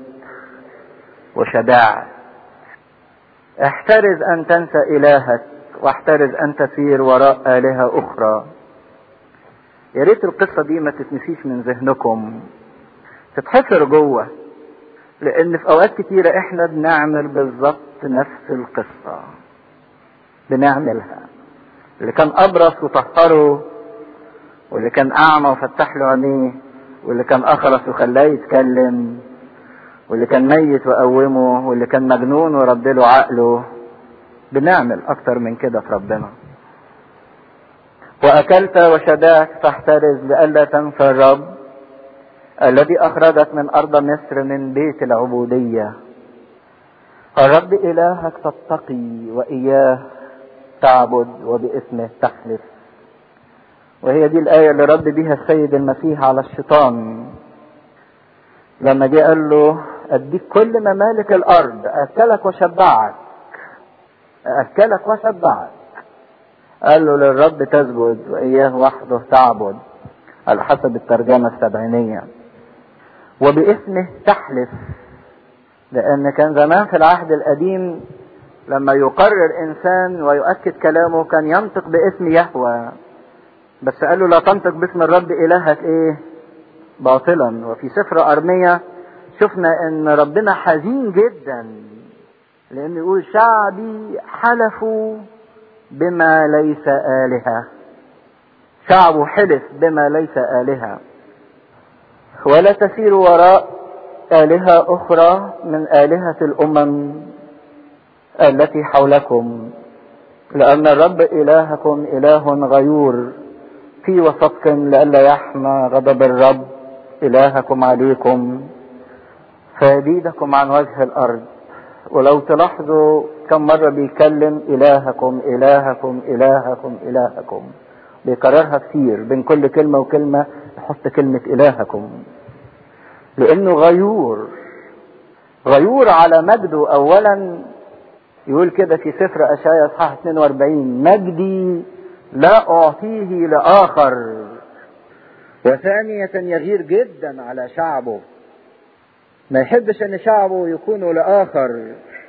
وشبعت احترز أن تنسى إلهك واحترز أن تسير وراء آلهة أخرى يا ريت القصة دي ما تتنسيش من ذهنكم تتحفر جوه لأن في أوقات كتيرة إحنا بنعمل بالظبط نفس القصة بنعملها اللي كان أبرص وطهره واللي كان أعمى وفتح له عينيه واللي كان أخرس وخلاه يتكلم واللي كان ميت وقومه واللي كان مجنون ورد له عقله بنعمل أكتر من كده في ربنا وأكلت وشبعت فاحترز لئلا تنسى الرب الذي أخرجك من أرض مصر من بيت العبودية الرب إلهك تتقي وإياه تعبد وباسمه تحلف وهي دي الآية اللي رد بيها السيد المسيح على الشيطان لما جه قال له أديك كل ممالك الأرض أكلك وشبعك أكلك وشبعك قال له للرب تسجد وإياه وحده تعبد على حسب الترجمة السبعينية وباسمه تحلف لأن كان زمان في العهد القديم لما يقرر إنسان ويؤكد كلامه كان ينطق باسم يهوى بس قال له لا تنطق باسم الرب إلهك إيه باطلا وفي سفر أرمية شفنا إن ربنا حزين جدا لأنه يقول شعبي حلفوا بما ليس آلهة شعبه حلف بما ليس آلهة ولا تسيروا وراء آلهة أخرى من آلهة الأمم التي حولكم لأن الرب إلهكم إله غيور في وسطكم لئلا يحمى غضب الرب إلهكم عليكم فيبيدكم عن وجه الأرض ولو تلاحظوا كم مرة بيكلم إلهكم إلهكم إلهكم إلهكم بيكررها كتير بين كل كلمة وكلمة يحط كلمة إلهكم لأنه غيور غيور على مجده أولا يقول كده في سفر أشعياء إصحاح 42 مجدي لا أعطيه لآخر وثانية يغير جدا على شعبه ما يحبش ان شعبه يكونوا لاخر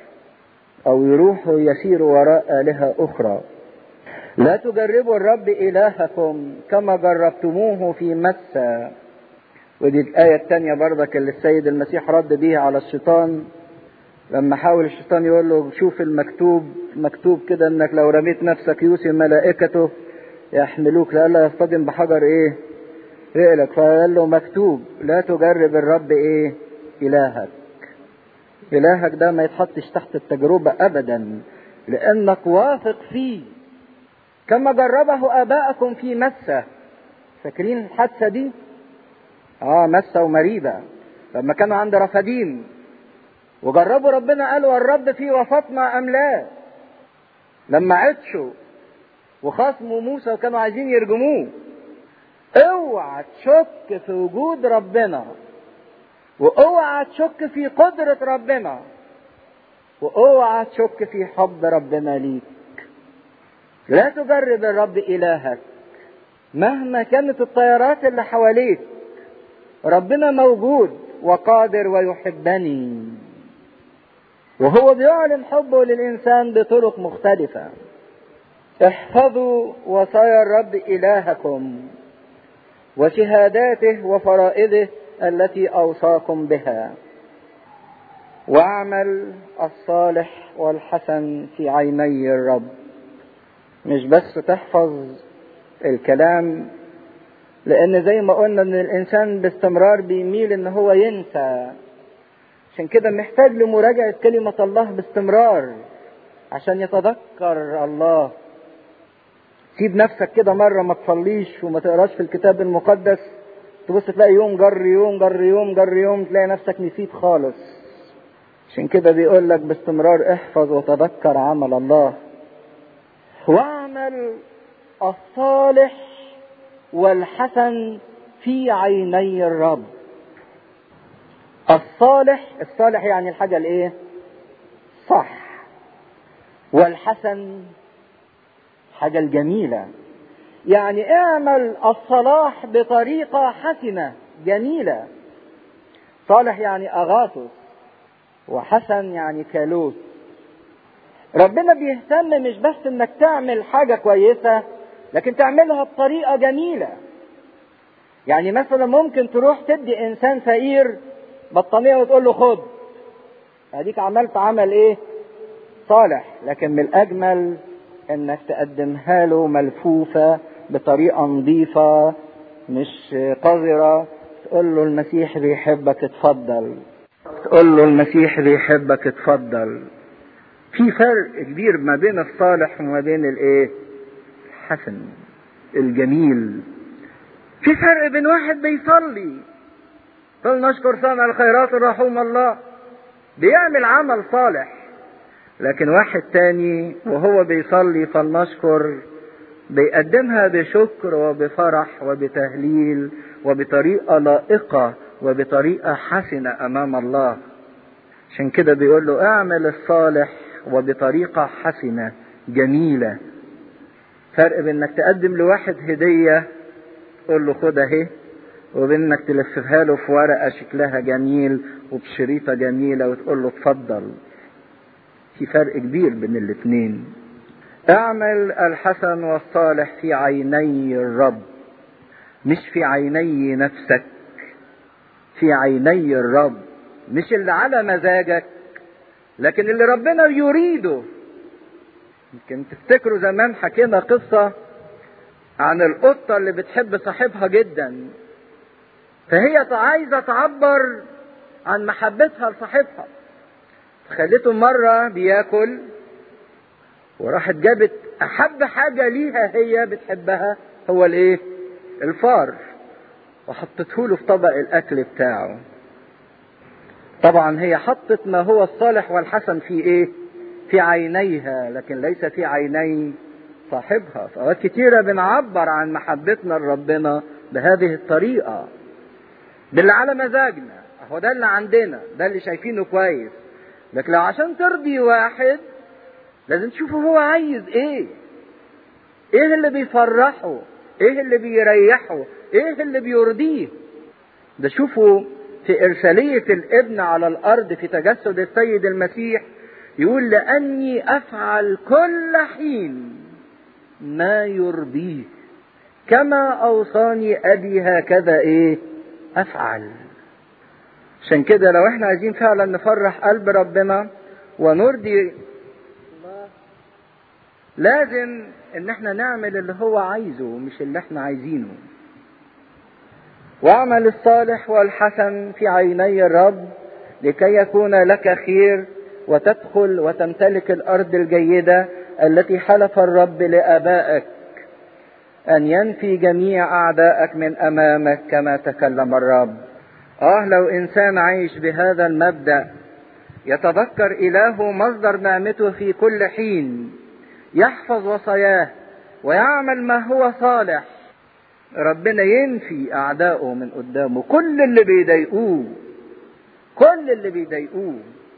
او يروحوا يسيروا وراء الهه اخرى لا تجربوا الرب الهكم كما جربتموه في مسة ودي الآية الثانية برضك اللي السيد المسيح رد بيها على الشيطان لما حاول الشيطان يقول له شوف المكتوب مكتوب كده انك لو رميت نفسك يوسي ملائكته يحملوك لئلا يصطدم بحجر ايه رئلك فقال له مكتوب لا تجرب الرب ايه الهك الهك ده ما يتحطش تحت التجربة ابدا لانك واثق فيه كما جربه اباءكم في مسة فاكرين الحادثة دي اه مسة ومريبة لما كانوا عند رفديم وجربوا ربنا قالوا الرب في وسطنا ام لا لما عطشوا وخصموا موسى وكانوا عايزين يرجموه اوعى تشك في وجود ربنا واوعى تشك في قدرة ربنا واوعى تشك في حب ربنا ليك لا تجرب الرب الهك مهما كانت الطيارات اللي حواليك ربنا موجود وقادر ويحبني وهو بيعلن حبه للإنسان بطرق مختلفة احفظوا وصايا الرب إلهكم وشهاداته وفرائضه التي أوصاكم بها واعمل الصالح والحسن في عيني الرب مش بس تحفظ الكلام لأن زي ما قلنا إن الإنسان باستمرار بيميل إن هو ينسى عشان كده محتاج لمراجعة كلمة الله باستمرار عشان يتذكر الله سيب نفسك كده مرة ما تصليش وما تقراش في الكتاب المقدس تبص تلاقي يوم جر يوم جر يوم جر يوم تلاقي نفسك نسيت خالص عشان كده بيقول لك باستمرار احفظ وتذكر عمل الله واعمل الصالح والحسن في عيني الرب الصالح الصالح يعني الحاجة الايه صح والحسن حاجة الجميلة يعني اعمل الصلاح بطريقة حسنة جميلة صالح يعني أغاثس وحسن يعني كالوس ربنا بيهتم مش بس انك تعمل حاجة كويسة لكن تعملها بطريقة جميلة يعني مثلا ممكن تروح تدي انسان فقير بطانية وتقول له خد اديك عملت عمل ايه صالح لكن من الاجمل انك تقدمها له ملفوفة بطريقة نظيفة مش قذرة تقول له المسيح بيحبك اتفضل تقول له المسيح بيحبك اتفضل في فرق كبير ما بين الصالح وما بين الايه الحسن الجميل في فرق بين واحد بيصلي فلنشكر صانع الخيرات الرحوم الله بيعمل عمل صالح لكن واحد تاني وهو بيصلي فلنشكر بيقدمها بشكر وبفرح وبتهليل وبطريقة لائقة وبطريقة حسنة أمام الله عشان كده بيقول له اعمل الصالح وبطريقة حسنة جميلة فرق بين انك تقدم لواحد هدية تقول له خد اهي وبين انك تلففها له في ورقة شكلها جميل وبشريطة جميلة وتقول له اتفضل في فرق كبير بين الاتنين اعمل الحسن والصالح في عيني الرب مش في عيني نفسك في عيني الرب مش اللي على مزاجك لكن اللي ربنا يريده يمكن تفتكروا زمان حكينا قصة عن القطة اللي بتحب صاحبها جدا فهي عايزة تعبر عن محبتها لصاحبها خليته مرة بياكل وراحت جابت أحب حاجة ليها هي بتحبها هو الإيه؟ الفار وحطته له في طبق الأكل بتاعه طبعا هي حطت ما هو الصالح والحسن في إيه؟ في عينيها لكن ليس في عيني صاحبها فأوقات كتيرة بنعبر عن محبتنا لربنا بهذه الطريقة باللي على مزاجنا اهو ده اللي عندنا ده اللي شايفينه كويس لكن لو عشان ترضي واحد لازم تشوفه هو عايز ايه ايه اللي بيفرحه ايه اللي بيريحه ايه اللي بيرضيه ده شوفوا في إرسالية الابن على الأرض في تجسد السيد المسيح يقول لأني أفعل كل حين ما يرضيه كما أوصاني أبي هكذا إيه أفعل عشان كده لو احنا عايزين فعلا نفرح قلب ربنا ونرضي الله لازم ان احنا نعمل اللي هو عايزه مش اللي احنا عايزينه واعمل الصالح والحسن في عيني الرب لكي يكون لك خير وتدخل وتمتلك الارض الجيده التي حلف الرب لابائك ان ينفي جميع اعدائك من امامك كما تكلم الرب اه لو انسان عايش بهذا المبدا يتذكر الهه مصدر نعمته في كل حين يحفظ وصاياه ويعمل ما هو صالح ربنا ينفي اعدائه من قدامه كل اللي بيضايقوه كل اللي بيضايقوه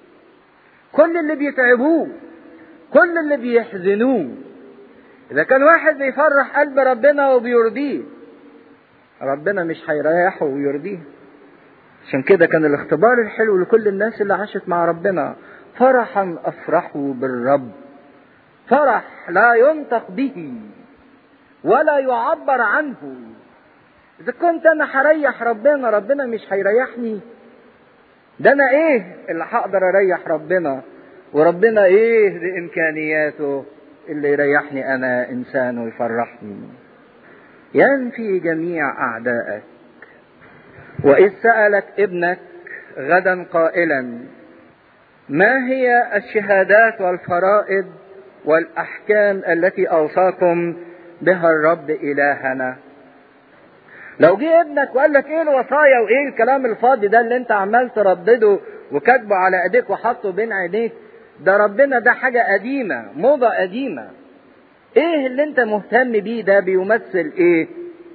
كل اللي بيتعبوه كل اللي بيحزنوه اذا كان واحد بيفرح قلب ربنا وبيرضيه ربنا مش هيريحه ويرضيه عشان كده كان الاختبار الحلو لكل الناس اللي عاشت مع ربنا فرحا افرحوا بالرب فرح لا ينطق به ولا يعبر عنه اذا كنت انا هريح ربنا ربنا مش هيريحني ده انا ايه اللي هقدر اريح ربنا وربنا ايه بامكانياته اللي يريحني انا انسان ويفرحني ينفي جميع اعدائك واذ سالك ابنك غدا قائلا ما هي الشهادات والفرائض والاحكام التي اوصاكم بها الرب الهنا لو جه ابنك وقال لك ايه الوصايا وايه الكلام الفاضي ده اللي انت عمال تردده وكاتبه على ايديك وحاطه بين عينيك ده ربنا ده حاجة قديمة موضة قديمة ايه اللي انت مهتم بيه ده بيمثل ايه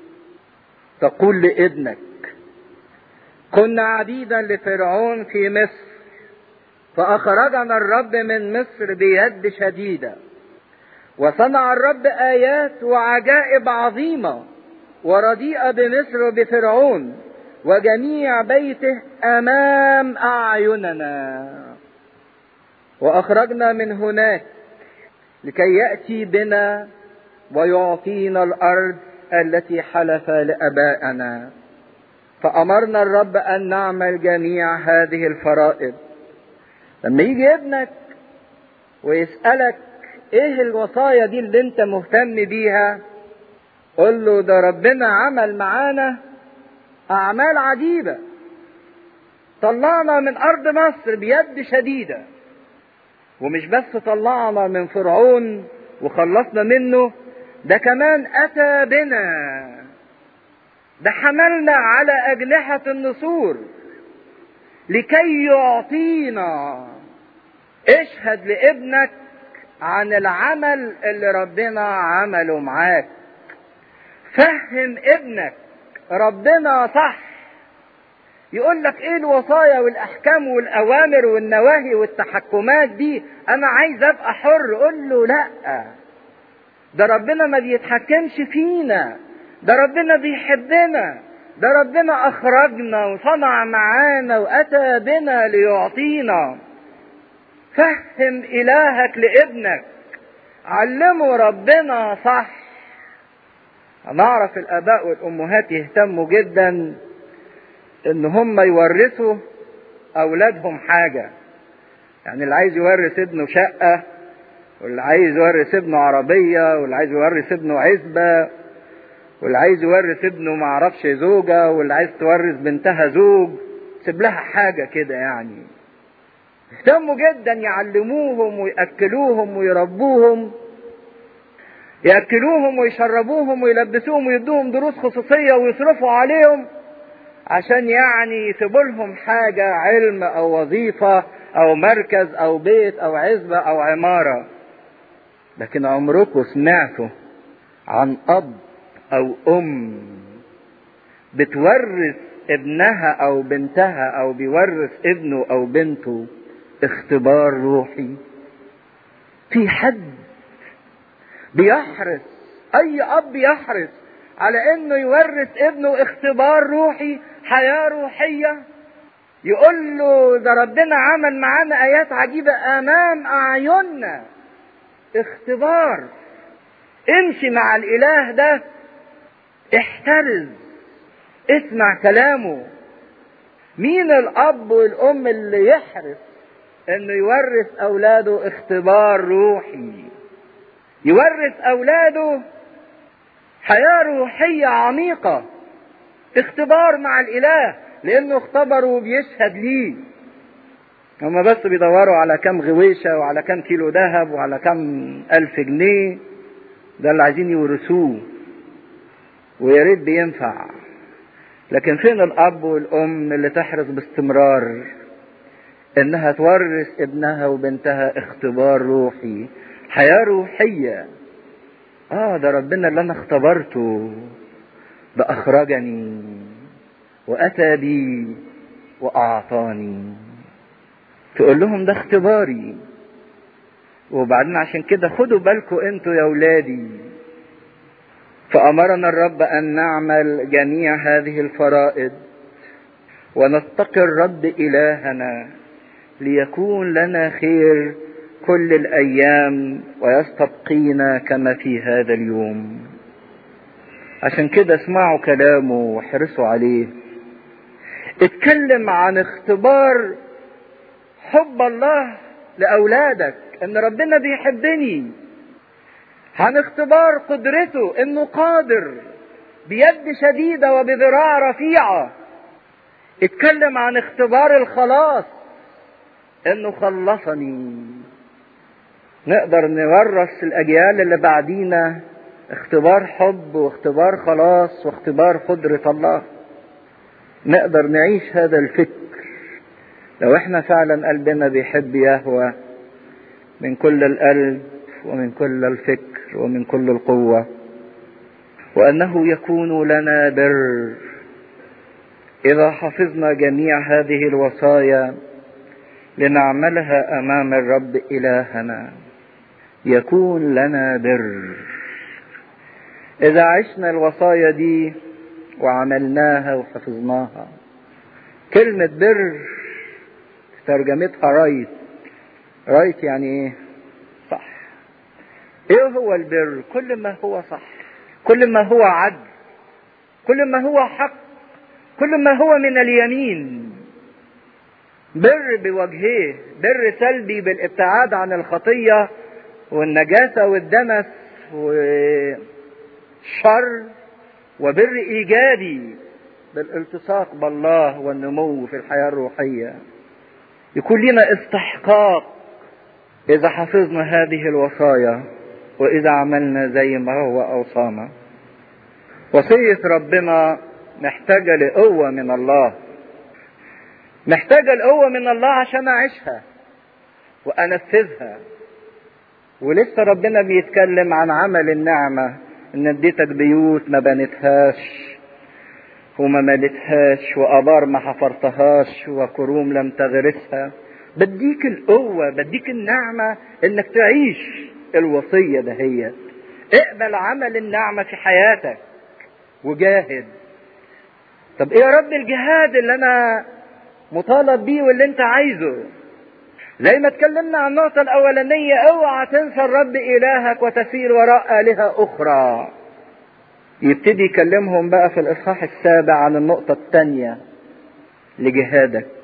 تقول لابنك كنا عبيدا لفرعون في مصر فأخرجنا الرب من مصر بيد شديدة وصنع الرب آيات وعجائب عظيمة ورديئة بمصر وبفرعون وجميع بيته أمام أعيننا وأخرجنا من هناك لكي يأتي بنا ويعطينا الأرض التي حلف لآبائنا فأمرنا الرب أن نعمل جميع هذه الفرائض لما يجي ابنك ويسألك ايه الوصايا دي اللي انت مهتم بيها قل له ده ربنا عمل معانا اعمال عجيبة طلعنا من ارض مصر بيد شديدة ومش بس طلعنا من فرعون وخلصنا منه ده كمان اتى بنا ده حملنا على اجنحة النسور لكي يعطينا اشهد لابنك عن العمل اللي ربنا عمله معاك فهم ابنك ربنا صح يقول لك ايه الوصايا والاحكام والاوامر والنواهي والتحكمات دي انا عايز ابقى حر قول له لا ده ربنا ما بيتحكمش فينا ده ربنا بيحبنا ده ربنا اخرجنا وصنع معانا واتى بنا ليعطينا فهم الهك لابنك علمه ربنا صح نعرف الاباء والامهات يهتموا جدا ان هم يورثوا اولادهم حاجه يعني اللي عايز يورث ابنه شقه واللي عايز يورث ابنه عربيه واللي عايز يورث ابنه عزبه واللي عايز يورث ابنه معرفش زوجه واللي عايز تورث بنتها زوج سيب لها حاجه كده يعني اهتموا جدا يعلموهم ويأكلوهم ويربوهم يأكلوهم ويشربوهم ويلبسوهم ويدوهم دروس خصوصية ويصرفوا عليهم عشان يعني يسيبوا لهم حاجة علم أو وظيفة أو مركز أو بيت أو عزبة أو عمارة لكن عمركم سمعتوا عن أب أو أم بتورث ابنها أو بنتها أو بيورث ابنه أو بنته اختبار روحي في حد بيحرص اي اب يحرص على انه يورث ابنه اختبار روحي حياة روحية يقول له ده ربنا عمل معانا ايات عجيبة امام اعيننا اختبار امشي مع الاله ده احترز اسمع كلامه مين الاب والام اللي يحرص انه يورث اولاده اختبار روحي يورث اولاده حياة روحية عميقة اختبار مع الاله لانه اختبر وبيشهد ليه هما بس بيدوروا على كم غويشة وعلى كم كيلو ذهب وعلى كم ألف جنيه ده اللي عايزين يورثوه ويا ريت بينفع لكن فين الأب والأم اللي تحرص باستمرار إنها تورث ابنها وبنتها اختبار روحي حياة روحية آه ده ربنا اللي أنا اختبرته ده أخرجني وأتى بي وأعطاني تقول لهم ده اختباري وبعدين عشان كده خدوا بالكم انتوا يا ولادي فأمرنا الرب أن نعمل جميع هذه الفرائض ونتقي الرب إلهنا ليكون لنا خير كل الأيام ويستبقينا كما في هذا اليوم عشان كده اسمعوا كلامه واحرصوا عليه اتكلم عن اختبار حب الله لأولادك إن ربنا بيحبني عن اختبار قدرته إنه قادر بيد شديدة وبذراع رفيعة اتكلم عن اختبار الخلاص إنه خلصني نقدر نورث الأجيال اللي بعدينا اختبار حب واختبار خلاص واختبار قدرة الله نقدر نعيش هذا الفكر لو احنا فعلا قلبنا بيحب يهوى من كل القلب ومن كل الفكر ومن كل القوة وأنه يكون لنا بر إذا حفظنا جميع هذه الوصايا لنعملها أمام الرب إلهنا يكون لنا بر إذا عشنا الوصايا دي وعملناها وحفظناها كلمة بر ترجمتها رايت رايت يعني ايه صح ايه هو البر كل ما هو صح كل ما هو عدل كل ما هو حق كل ما هو من اليمين بر بوجهيه بر سلبي بالابتعاد عن الخطية والنجاسة والدنس والشر وبر ايجابي بالالتصاق بالله والنمو في الحياة الروحية يكون لنا استحقاق إذا حفظنا هذه الوصايا وإذا عملنا زي ما هو أوصانا وصية ربنا محتاجة لقوة من الله محتاجة لقوة من الله عشان أعيشها وأنفذها ولسه ربنا بيتكلم عن عمل النعمة إن اديتك بيوت ما بنتهاش وما ملتهاش وآبار ما حفرتهاش وكروم لم تغرسها بديك القوة بديك النعمة انك تعيش الوصية دهيت اقبل عمل النعمة في حياتك وجاهد طب ايه يا رب الجهاد اللي انا مطالب بيه واللي انت عايزه زي ما اتكلمنا عن النقطة الأولانية اوعى تنسى الرب إلهك وتسير وراء آلهة أخرى يبتدي يكلمهم بقى في الإصحاح السابع عن النقطة الثانية لجهادك